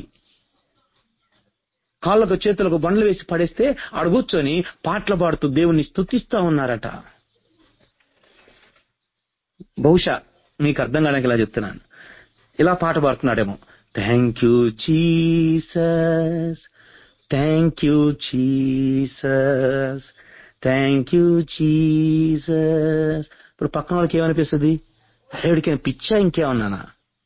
కాళ్ళకు చేతులకు బండ్లు వేసి పడేస్తే ఆడ కూర్చొని పాటలు పాడుతూ దేవుణ్ణి స్తుతిస్తా ఉన్నారట బహుశా మీకు అర్థం కావడానికి ఇలా చెప్తున్నాను ఇలా పాట పాడుతున్నాడేమో thank you Jesus thank you Jesus thank you Jesus ఇప్పుడు పక్కన వాళ్ళకి ఏమనిపిస్తుంది దేవుడికి పిచ్చా ఇంకేమన్నానా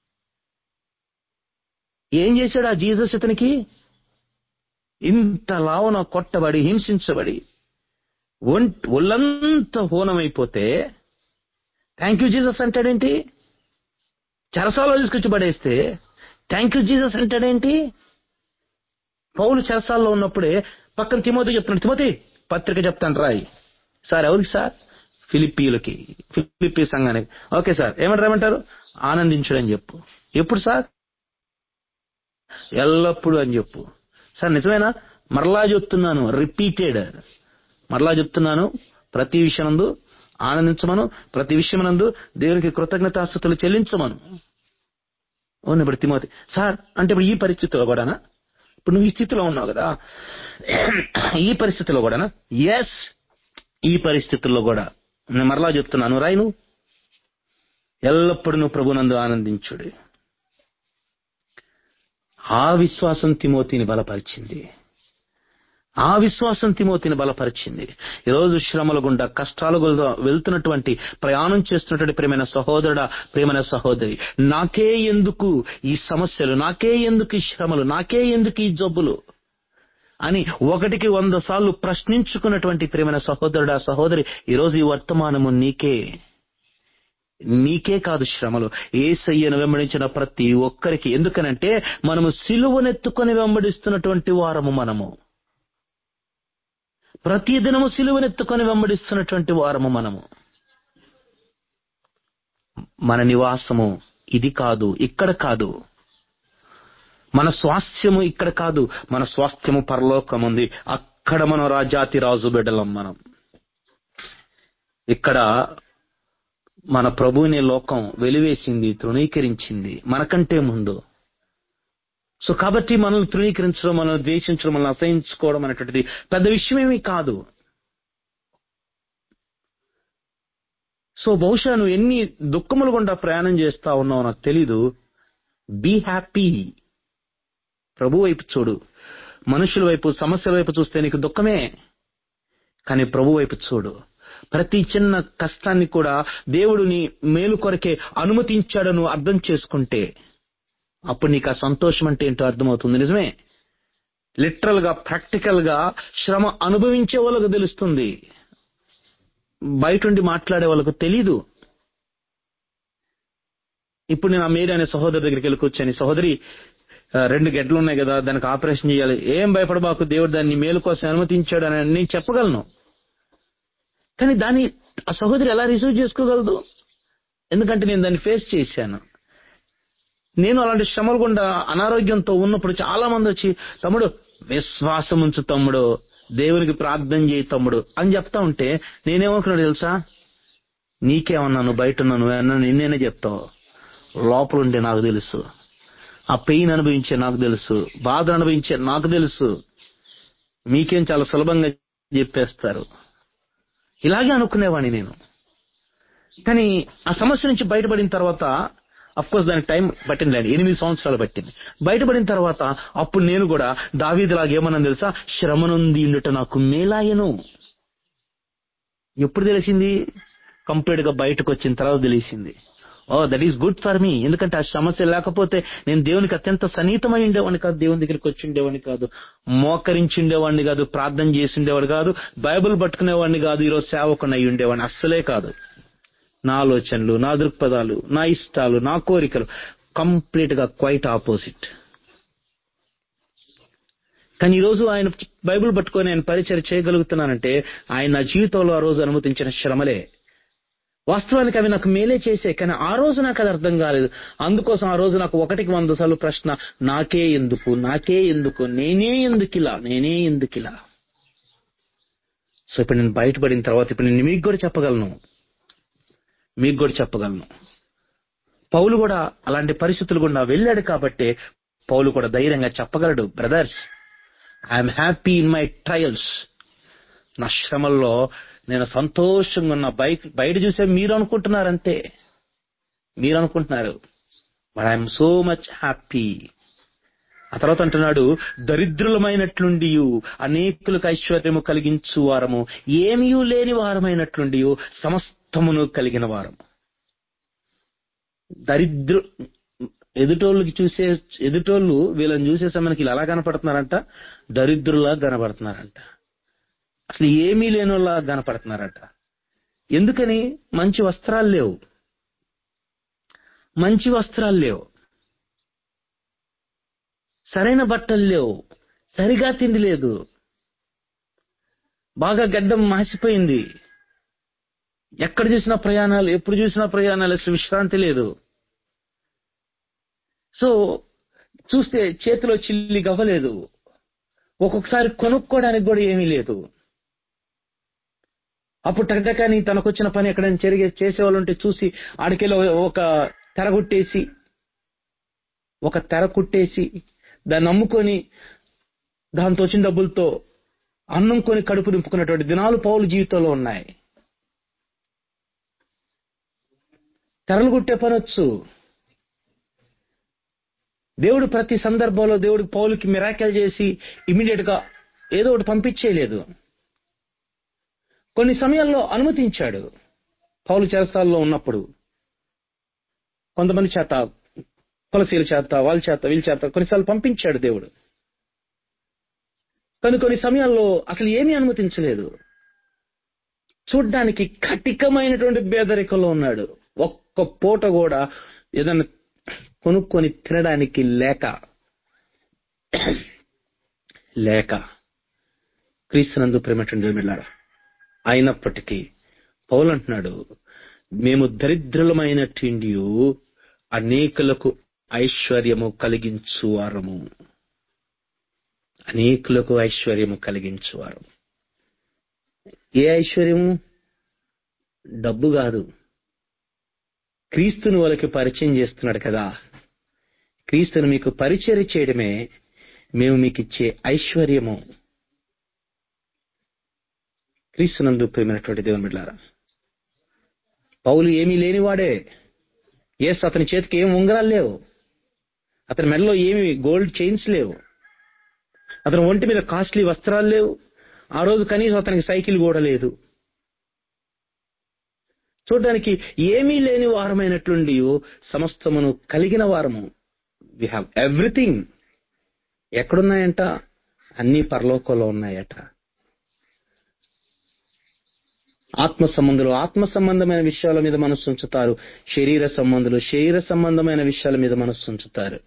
ఏం చేశాడు ఆ జీసస్ ఇతనికి ఇంత లావున కొట్టబడి హింసించబడి ఒంట్ ఒళ్ళంతా హోనమైపోతే థ్యాంక్ యూ జీసస్ అంటాడేంటి చెరసాలో తీసుకొచ్చి పడేస్తే థ్యాంక్ యూ జీసస్ అంటాడేంటి పౌలు చెరసాల్లో ఉన్నప్పుడే పక్కన తిమోతి చెప్తున్నాడు తిమోతి పత్రిక చెప్తాను రాయి సార్ ఎవరికి సార్ ఫిలిప్పీలకి ఫిలిప్పీ సంఘానికి ఓకే సార్ ఏమంటారు ఏమంటారు ఆనందించడని చెప్పు ఎప్పుడు సార్ ఎల్లప్పుడు అని చెప్పు సార్ నిజమేనా మరలా చెప్తున్నాను రిపీటెడ్ మరలా చెప్తున్నాను ప్రతి విషయనందు ఆనందించమను ప్రతి విషయమనందు దేవునికి కృతజ్ఞతాస్థుతులు చెల్లించమను అవును ఇప్పుడు తిమోతి సార్ అంటే ఇప్పుడు ఈ పరిస్థితిలో కూడానా ఇప్పుడు నువ్వు ఈ స్థితిలో ఉన్నావు కదా ఈ పరిస్థితిలో కూడానా ఎస్ ఈ పరిస్థితుల్లో కూడా నేను మరలా చెప్తున్నాను రాయి నువ్వు ఎల్లప్పుడూ నువ్వు ప్రభునందు ఆనందించుడు ఆ విశ్వాసం తిమోతిని బలపరిచింది ఆ విశ్వాసం తిమోతిని బలపరిచింది ఈరోజు శ్రమల గుండా కష్టాల గుండా వెళ్తున్నటువంటి ప్రయాణం చేస్తున్నటువంటి ప్రేమైన సహోదరుడ ప్రేమైన సహోదరి నాకే ఎందుకు ఈ సమస్యలు నాకే ఎందుకు ఈ శ్రమలు నాకే ఎందుకు ఈ జబ్బులు అని ఒకటికి వంద సార్లు ప్రశ్నించుకున్నటువంటి ప్రేమైన సహోదరుడా సహోదరి ఈరోజు ఈ వర్తమానము నీకే నీకే కాదు శ్రమలు ఏసయ్యను వెంబడించిన ప్రతి ఒక్కరికి ఎందుకనంటే మనము సిలువనెత్తుకొని వెంబడిస్తున్నటువంటి వారము మనము ప్రతి దినము సిలువనెత్తుకొని వెంబడిస్తున్నటువంటి వారము మనము మన నివాసము ఇది కాదు ఇక్కడ కాదు మన స్వాస్థ్యము ఇక్కడ కాదు మన స్వాస్థ్యము పరలోకం ఉంది అక్కడ మనం రాజాతి రాజు బిడ్డలం మనం ఇక్కడ మన ప్రభువుని లోకం వెలివేసింది తృణీకరించింది మనకంటే ముందు సో కాబట్టి మనల్ని తృణీకరించడం మనల్ని ద్వేషించడం మనల్ని అసహించుకోవడం అనేటువంటిది పెద్ద విషయమేమీ కాదు సో బహుశా నువ్వు ఎన్ని దుఃఖములు గుండా ప్రయాణం చేస్తా ఉన్నావు నాకు తెలీదు బీ హ్యాపీ ప్రభు వైపు చూడు మనుషుల వైపు సమస్యల వైపు చూస్తే నీకు దుఃఖమే కానీ ప్రభు వైపు చూడు ప్రతి చిన్న కష్టాన్ని కూడా దేవుడిని మేలు కొరకే అనుమతించాడను అర్థం చేసుకుంటే అప్పుడు నీకు ఆ సంతోషం అంటే ఏంటో అర్థమవుతుంది నిజమే లిటరల్ గా ప్రాక్టికల్ గా శ్రమ అనుభవించే వాళ్ళకు తెలుస్తుంది బయటుండి మాట్లాడే వాళ్ళకు తెలీదు ఇప్పుడు నేను ఆ మేరీ అనే సహోదరి దగ్గరికి వెళ్ళి కూర్చొని సహోదరి ఆ, రెండు గెడ్లు ఉన్నాయి కదా దానికి ఆపరేషన్ చేయాలి ఏం భయపడబాకు దేవుడు దాన్ని మేలు కోసం అనుమతించాడు అని నేను చెప్పగలను కానీ దాన్ని ఆ సహోదరి ఎలా రిసీవ్ చేసుకోగలదు ఎందుకంటే నేను దాన్ని ఫేస్ చేశాను నేను అలాంటి శ్రమలు గుండా అనారోగ్యంతో ఉన్నప్పుడు చాలా మంది వచ్చి తమ్ముడు విశ్వాసం ఉంచు తమ్ముడు దేవునికి ప్రార్థన చేయి తమ్ముడు అని చెప్తా ఉంటే నేనేమనుకున్నాడు తెలుసా నీకేమన్నాను బయట ఉన్నాను అన్నా నిన్నేనే చెప్తావు లోపల ఉండే నాకు తెలుసు ఆ పెయిన్ అనుభవించే నాకు తెలుసు బాధ అనుభవించే నాకు తెలుసు మీకేం చాలా సులభంగా చెప్పేస్తారు ఇలాగే అనుకునేవాడిని నేను కానీ ఆ సమస్య నుంచి బయటపడిన తర్వాత అఫ్ కోర్స్ దానికి టైం పట్టింది ఎనిమిది సంవత్సరాలు పట్టింది బయటపడిన తర్వాత అప్పుడు నేను కూడా దావీదిలాగా ఏమన్నా తెలుసా శ్రమనుంది ఉండుట నాకు మేలాయను ఎప్పుడు తెలిసింది కంప్లీట్ గా బయటకు వచ్చిన తర్వాత తెలిసింది oh that is good for me ఎందుకంటే ఆ సమస్య లేకపోతే నేను దేవునికి అత్యంత సన్నిహితమై ఉండేవాడిని కాదు దేవుని దగ్గరికి వచ్చి ఉండేవాడిని కాదు మోకరించి ఉండేవాడిని కాదు ప్రార్థన చేసి ఉండేవాడు కాదు బైబిల్ పట్టుకునేవాడిని కాదు ఈరోజు సేవకుని అయి ఉండేవాడిని అస్సలే కాదు నా ఆలోచనలు నా దృక్పథాలు నా ఇష్టాలు నా కోరికలు కంప్లీట్ గా క్వైట్ ఆపోజిట్ కానీ ఈ రోజు ఆయన బైబిల్ పట్టుకొని ఆయన పరిచయం చేయగలుగుతున్నానంటే ఆయన నా జీవితంలో ఆ రోజు అనుమతించిన శ్రమలే వాస్తవానికి అవి నాకు మేలే చేసే కానీ ఆ రోజు నాకు అది అర్థం కాలేదు అందుకోసం ఆ రోజు నాకు ఒకటికి వంద సార్లు ప్రశ్న నాకే ఎందుకు నాకే ఎందుకు నేనే ఎందుకు ఇలా నేనే ఎందుకు ఇలా సో ఇప్పుడు నేను బయటపడిన తర్వాత ఇప్పుడు నేను మీకు కూడా చెప్పగలను మీకు కూడా చెప్పగలను పౌలు కూడా అలాంటి పరిస్థితులు గుండా వెళ్ళాడు కాబట్టి పౌలు కూడా ధైర్యంగా చెప్పగలడు brothers I'm happy in my trials నా శ్రమల్లో నేను సంతోషంగా ఉన్న బయట బయట చూసే మీరు అనుకుంటున్నారు అంతే మీరు అనుకుంటున్నారు but I'm so much happy ఆ తర్వాత అంటున్నాడు దరిద్రులమైనట్లుండి అనేకులకు ఐశ్వర్యము కలిగించు వారము ఏమీ లేని వారమైనట్లుండి సమస్తమును కలిగిన వారము దరిద్రు ఎదుటోళ్ళకి చూసే ఎదుటోళ్ళు వీళ్ళని చూసే సమయానికి ఇలా ఎలా కనపడుతున్నారంట దరిద్రులా కనపడుతున్నారంట అసలు ఏమీ లేనోళ్ళ కనపడుతున్నారట ఎందుకని మంచి వస్త్రాలు లేవు మంచి వస్త్రాలు లేవు సరైన బట్టలు లేవు సరిగా తిండి లేదు బాగా గడ్డం మాసిపోయింది ఎక్కడ చూసినా ప్రయాణాలు ఎప్పుడు చూసినా ప్రయాణాలు అసలు విశ్రాంతి లేదు సో చూస్తే చేతిలో చిల్లి గవ్వలేదు ఒక్కొక్కసారి కొనుక్కోవడానికి కూడా ఏమీ లేదు అప్పుడు టకటకాని తనకు వచ్చిన పని ఎక్కడైనా జరిగే చేసేవాళ్ళు ఉంటే చూసి ఆడికెళ్ళి ఒక తెర కుట్టేసి ఒక తెర కుట్టేసి దాన్ని అమ్ముకొని దాంతో వచ్చిన డబ్బులతో అన్నం కొని కడుపు నింపుకున్నటువంటి దినాలు పౌలు జీవితంలో ఉన్నాయి తెరలు కుట్టే పని వచ్చు దేవుడు ప్రతి సందర్భంలో దేవుడు పౌలుకి మిరాకెల్ చేసి ఇమీడియట్ గా ఏదో ఒకటి పంపించేయలేదు కొన్ని సమయాల్లో అనుమతించాడు పౌలు చేస్తాల్లో ఉన్నప్పుడు కొంతమంది చేత కొలసీల చేత వాళ్ళ చేత వీళ్ళ చేత కొన్నిసార్లు పంపించాడు దేవుడు కానీ కొన్ని సమయాల్లో అసలు ఏమీ అనుమతించలేదు చూడ్డానికి కటికమైనటువంటి పేదరికంలో ఉన్నాడు ఒక్క పూట కూడా ఏదైనా కొనుక్కొని తినడానికి లేక లేక క్రీస్తునందు ప్రేమటువంటి వెళ్ళాడు అయినప్పటికీ పౌలు అంటున్నాడు మేము దరిద్రులమైన తిండి అనేకులకు ఐశ్వర్యము కలిగించువారము అనేకులకు ఐశ్వర్యము కలిగించువారు ఏ ఐశ్వర్యము డబ్బు కాదు క్రీస్తును వాళ్ళకి పరిచయం చేస్తున్నాడు కదా క్రీస్తును మీకు పరిచయం చేయడమే మేము మీకు ఇచ్చే ఐశ్వర్యము క్రీస్తునందు ప్రేమైనటువంటి దేవుని బిడ్డారా పౌలు ఏమీ లేనివాడే ఎస్ అతని చేతికి ఏం ఉంగరాలు లేవు అతని మెడలో ఏమి గోల్డ్ చైన్స్ లేవు అతని ఒంటి మీద కాస్ట్లీ వస్త్రాలు లేవు ఆ రోజు కనీసం అతనికి సైకిల్ కూడా లేదు చూడడానికి ఏమీ లేని వారమైనట్లుండి సమస్తమును కలిగిన వారము వి హ్యావ్ ఎవ్రీథింగ్ ఎక్కడున్నాయంట అన్ని పరలోకంలో ఉన్నాయట ఆత్మ సంబంధులు ఆత్మ సంబంధమైన విషయాల మీద మనస్సు ఉంచుతారు శరీర సంబంధులు శరీర సంబంధమైన విషయాల మీద మనస్సు ఉంచుతారు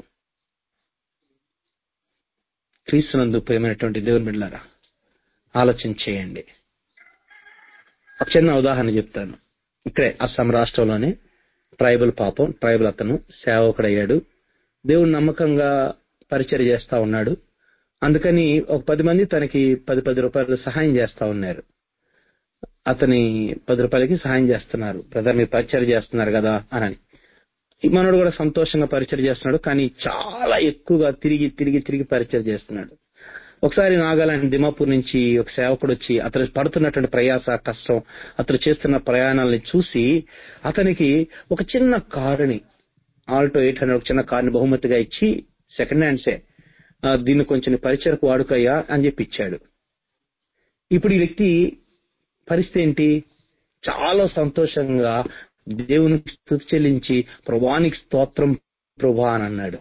క్రీస్తునందు ప్రేమైనటువంటి దేవుని బిడ్డారా ఆలోచన చేయండి ఒక చిన్న ఉదాహరణ చెప్తాను ఇక్కడే అస్సాం రాష్ట్రంలోనే ట్రైబల్ పాపం ట్రైబల్ అతను సేవకుడయ్యాడు దేవుడు నమ్మకంగా పరిచయం చేస్తా ఉన్నాడు అందుకని ఒక పది మంది తనకి పది పది రూపాయలు సహాయం చేస్తా ఉన్నారు అతని పది రూపాయలకి సహాయం చేస్తున్నారు బ్రదర్ మీరు పరిచయం చేస్తున్నారు కదా అని ఈ మనోడు కూడా సంతోషంగా పరిచయం చేస్తున్నాడు కానీ చాలా ఎక్కువగా తిరిగి తిరిగి తిరిగి పరిచయం చేస్తున్నాడు ఒకసారి నాగాలాండ్ దిమాపూర్ నుంచి ఒక సేవకుడు వచ్చి అతను పడుతున్నటువంటి ప్రయాస కష్టం అతను చేస్తున్న ప్రయాణాలని చూసి అతనికి ఒక చిన్న కారుని ఆల్టో ఎయిట్ హండ్రెడ్ ఒక చిన్న కారుని బహుమతిగా ఇచ్చి సెకండ్ హ్యాండ్సే ఆ, దీన్ని కొంచెం పరిచయకు వాడుకయ్యా అని చెప్పి ఇచ్చాడు ఇప్పుడు ఈ వ్యక్తి పరిస్థితి ఏంటి చాలా సంతోషంగా దేవునికి స్థుతి చెల్లించి ప్రభానికి స్తోత్రం ప్రభా అని అన్నాడు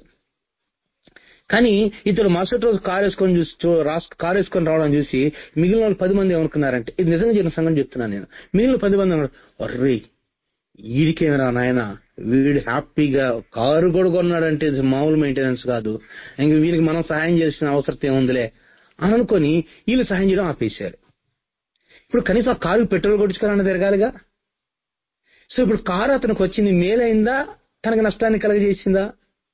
కానీ ఇతడు మరుసటి రోజు కారు వేసుకొని చూసి చూ- రాస్ కారు వేసుకొని రావడం చూసి మిగిలిన వాళ్ళు పది మంది ఏమనుకున్నారంటే ఇది నిజంగా జరిగిన సంగతి చెప్తున్నాను నేను మిగిలిన పది మంది అన్నారు అర్రే వీడికేమైనా నాయన వీడు హ్యాపీగా కారు కూడా కొన్నాడంటే ఇది మామూలు మెయింటెనెన్స్ కాదు ఇంక వీరికి మనం సహాయం చేసిన అవసరం ఏముందిలే అని అనుకొని వీళ్ళు సహాయం చేయడం ఆపేశారు ఇప్పుడు కనీసం ఆ కారు పెట్రోల్ కొట్టించుకోవాలని తిరగాలిగా సో ఇప్పుడు కారు అతనికి వచ్చింది మేలైందా తనకు నష్టాన్ని కలగజేసిందా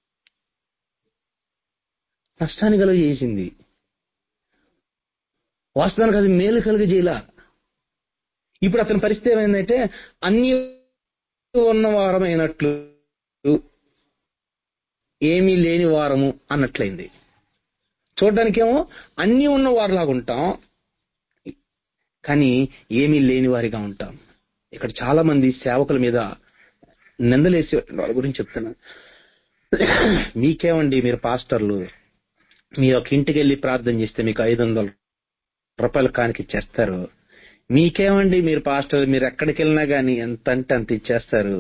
నష్టాన్ని కలుగజేసింది వాస్తవానికి అది మేలు కలుగజేయలా ఇప్పుడు అతని పరిస్థితి ఏమైందంటే అన్ని ఉన్న వారమైనట్లు ఏమీ లేని వారము అన్నట్లయింది చూడడానికేమో అన్ని ఉన్న వారిలాగా ఉంటాం కానీ ఏమీ లేని వారిగా ఉంటాం ఇక్కడ చాలా మంది సేవకుల మీద నిందలేసే వాళ్ళ గురించి చెప్తున్నాను మీకేమండి మీరు పాస్టర్లు మీరు ఒక ఇంటికి వెళ్ళి ప్రార్థన చేస్తే మీకు ఐదు వందల రూపాయలు కానికి ఇచ్చేస్తారు మీకేమండి మీరు పాస్టర్ మీరు ఎక్కడికి వెళ్ళినా గానీ ఎంత అంటే అంత ఇచ్చేస్తారు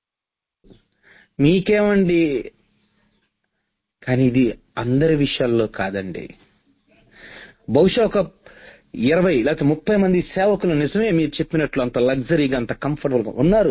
మీకేమండి కానీ ఇది అందరి విషయాల్లో కాదండి బహుశా ఒక ఇరవై లేకపోతే ముప్పై మంది సేవకులు నిజమే మీరు చెప్పినట్లు అంత లగ్జరీగా అంత కంఫర్టబుల్ గా ఉన్నారు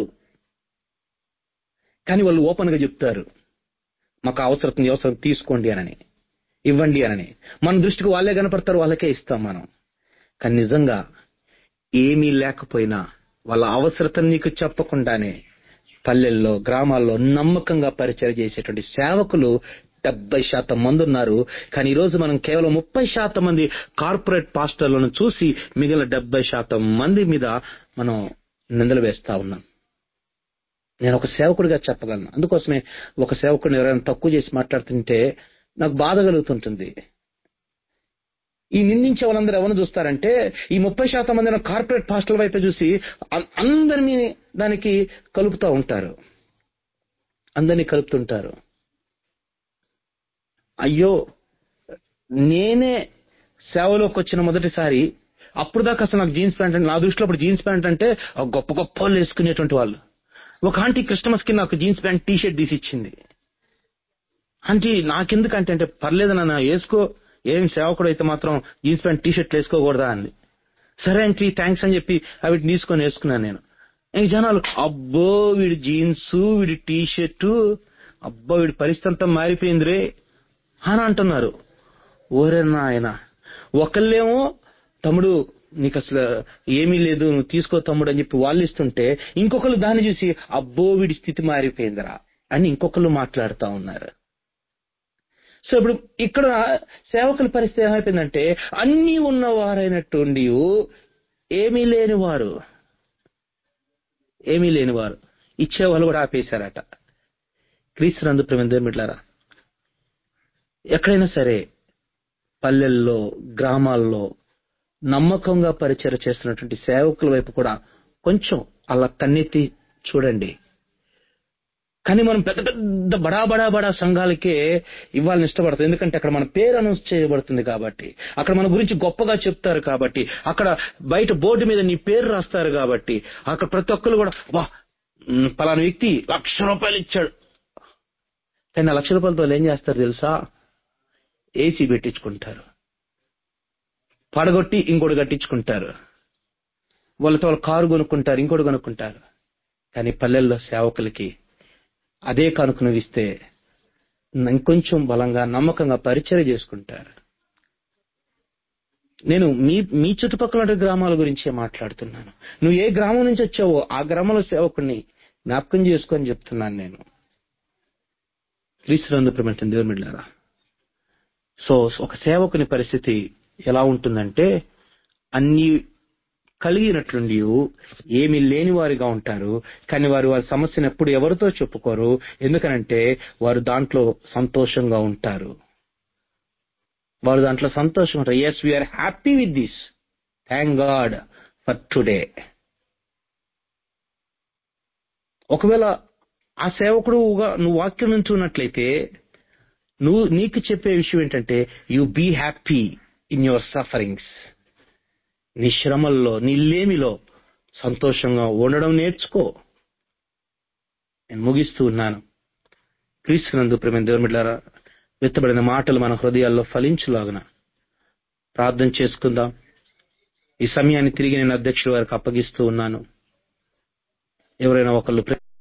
కానీ వాళ్ళు ఓపెన్ గా చెప్తారు మాకు అవసరం ఈ అవసరం తీసుకోండి అనని ఇవ్వండి అనని మన దృష్టికి వాళ్ళే కనపడతారు వాళ్ళకే ఇస్తాం మనం కానీ నిజంగా ఏమీ లేకపోయినా వాళ్ళ అవసరతను నీకు చెప్పకుండానే పల్లెల్లో గ్రామాల్లో నమ్మకంగా పరిచయం చేసేటువంటి సేవకులు డెబ్బై శాతం మంది ఉన్నారు కానీ ఈ రోజు మనం కేవలం ముప్పై శాతం మంది కార్పొరేట్ పాస్టర్లను చూసి మిగిలిన డెబ్బై శాతం మంది మీద మనం నిందలు వేస్తా ఉన్నాం నేను ఒక సేవకుడిగా చెప్పగలను అందుకోసమే ఒక సేవకుడిని ఎవరైనా తక్కువ చేసి మాట్లాడుతుంటే నాకు బాధ కలుగుతుంటుంది ఈ నిందించే వాళ్ళందరూ ఎవరిని చూస్తారంటే ఈ ముప్పై శాతం మంది కార్పొరేట్ పాస్టల్ వైపు చూసి అం- అందరినీ దానికి కలుపుతూ ఉంటారు అందరినీ కలుపుతుంటారు అయ్యో నేనే సేవలోకి వచ్చిన మొదటిసారి అప్పుడు దాకా అసలు నాకు జీన్స్ ప్యాంట్ అంటే నా దృష్టిలో అప్పుడు జీన్స్ ప్యాంట్ అంటే ఆ గొప్ప గొప్ప వాళ్ళు వేసుకునేటువంటి వాళ్ళు ఒక ఆంటీ క్రిస్టమస్ కి నాకు జీన్స్ ప్యాంట్ టీ షర్ట్ తీసి ఇచ్చింది ఆంటీ నాకెందుకు అంటే అంటే పర్లేదు నాన్న వేసుకో ఏం సేవకుడు అయితే మాత్రం జీన్స్ ప్యాంట్ టీ షర్ట్ వేసుకోకూడదా అంది సరే ఆంటీ థ్యాంక్స్ అని చెప్పి అవి తీసుకొని వేసుకున్నాను నేను ఇంక జనాలు అబ్బో వీడి జీన్స్ వీడి టీ షర్టు అబ్బో వీడి పరిస్థితి అంతా మారిపోయింది రే అని అంటున్నారు ఓరే నాయన ఒకళ్ళేమో తమ్ముడు నీకు అసలు ఏమీ లేదు నువ్వు తీసుకో తమ్ముడు అని చెప్పి వాళ్ళు ఇస్తుంటే ఇంకొకరు దాన్ని చూసి అబ్బో వీడి స్థితి మారిపోయిందిరా అని ఇంకొకరు మాట్లాడుతా ఉన్నారు సో ఇప్పుడు ఇక్కడ సేవకుల పరిస్థితి ఏమైపోయిందంటే అన్ని ఉన్నవారైనటువంటి ఏమీ లేని వారు ఏమీ లేని వారు ఇచ్చేవాళ్ళు కూడా ఆపేశారట క్రీస్తునందు ప్రేమిట్లారా ఎక్కడైనా సరే పల్లెల్లో గ్రామాల్లో నమ్మకంగా పరిచయం చేస్తున్నటువంటి సేవకుల వైపు కూడా కొంచెం అలా కన్నెత్తి చూడండి కానీ మనం పెద్ద పెద్ద బడా బడా బడా సంఘాలకే ఇవ్వాలని ఇష్టపడతాం ఎందుకంటే అక్కడ మన పేరు అనౌన్స్ చేయబడుతుంది కాబట్టి అక్కడ మన గురించి గొప్పగా చెప్తారు కాబట్టి అక్కడ బయట బోర్డు మీద నీ పేరు రాస్తారు కాబట్టి అక్కడ ప్రతి ఒక్కరు కూడా వా ఉమ్, పలానా వ్యక్తి లక్ష రూపాయలు ఇచ్చాడు కానీ ఆ లక్ష రూపాయలతో వాళ్ళు ఏం చేస్తారు తెలుసా ఏసీ పెట్టించుకుంటారు పడగొట్టి ఇంకోటి కట్టించుకుంటారు వాళ్ళతో వాళ్ళు కారు కొనుక్కుంటారు ఇంకోటి కొనుక్కుంటారు కానీ పల్లెల్లో సేవకులకి అదే కనుక నువ్వు ఇస్తే ఇంకొంచెం బలంగా నమ్మకంగా పరిచయం చేసుకుంటారు నేను మీ మీ చుట్టుపక్కల ఉండే గ్రామాల గురించే మాట్లాడుతున్నాను నువ్వు ఏ గ్రామం నుంచి వచ్చావో ఆ గ్రామంలో సేవకుడిని జ్ఞాపకం చేసుకొని చెప్తున్నాను నేను క్రీస్తునందు ప్రమేతం దేవుని బిడ్డారా సో ఒక సేవకుని పరిస్థితి ఎలా ఉంటుందంటే అన్ని కలిగినట్లుండి ఏమీ లేని వారిగా ఉంటారు కానీ వారు వారి సమస్యను ఎప్పుడు ఎవరితో చెప్పుకోరు ఎందుకనంటే వారు దాంట్లో సంతోషంగా ఉంటారు వారు దాంట్లో సంతోషం ఉంటారు yes we are happy with this thank God for today ఒకవేళ ఆ సేవకుడుగా నువ్వు వాక్యం వింటున్నట్లయితే నువ్వు నీకు చెప్పే విషయం ఏంటంటే you be happy in your sufferings నీ శ్రమల్లో నీ లేమిలో సంతోషంగా ఉండడం నేర్చుకో నేను ముగిస్తూ ఉన్నాను క్రీస్తునందు ప్రేమ దేవుని బిడ్డలారా విత్తబడిన మాటలు మన హృదయాల్లో ఫలించులాగున ప్రార్థన చేసుకుందాం ఈ సమయాన్ని తిరిగి నేను అధ్యక్షుల వారికి అప్పగిస్తూ ఉన్నాను ఎవరైనా ఒకళ్ళు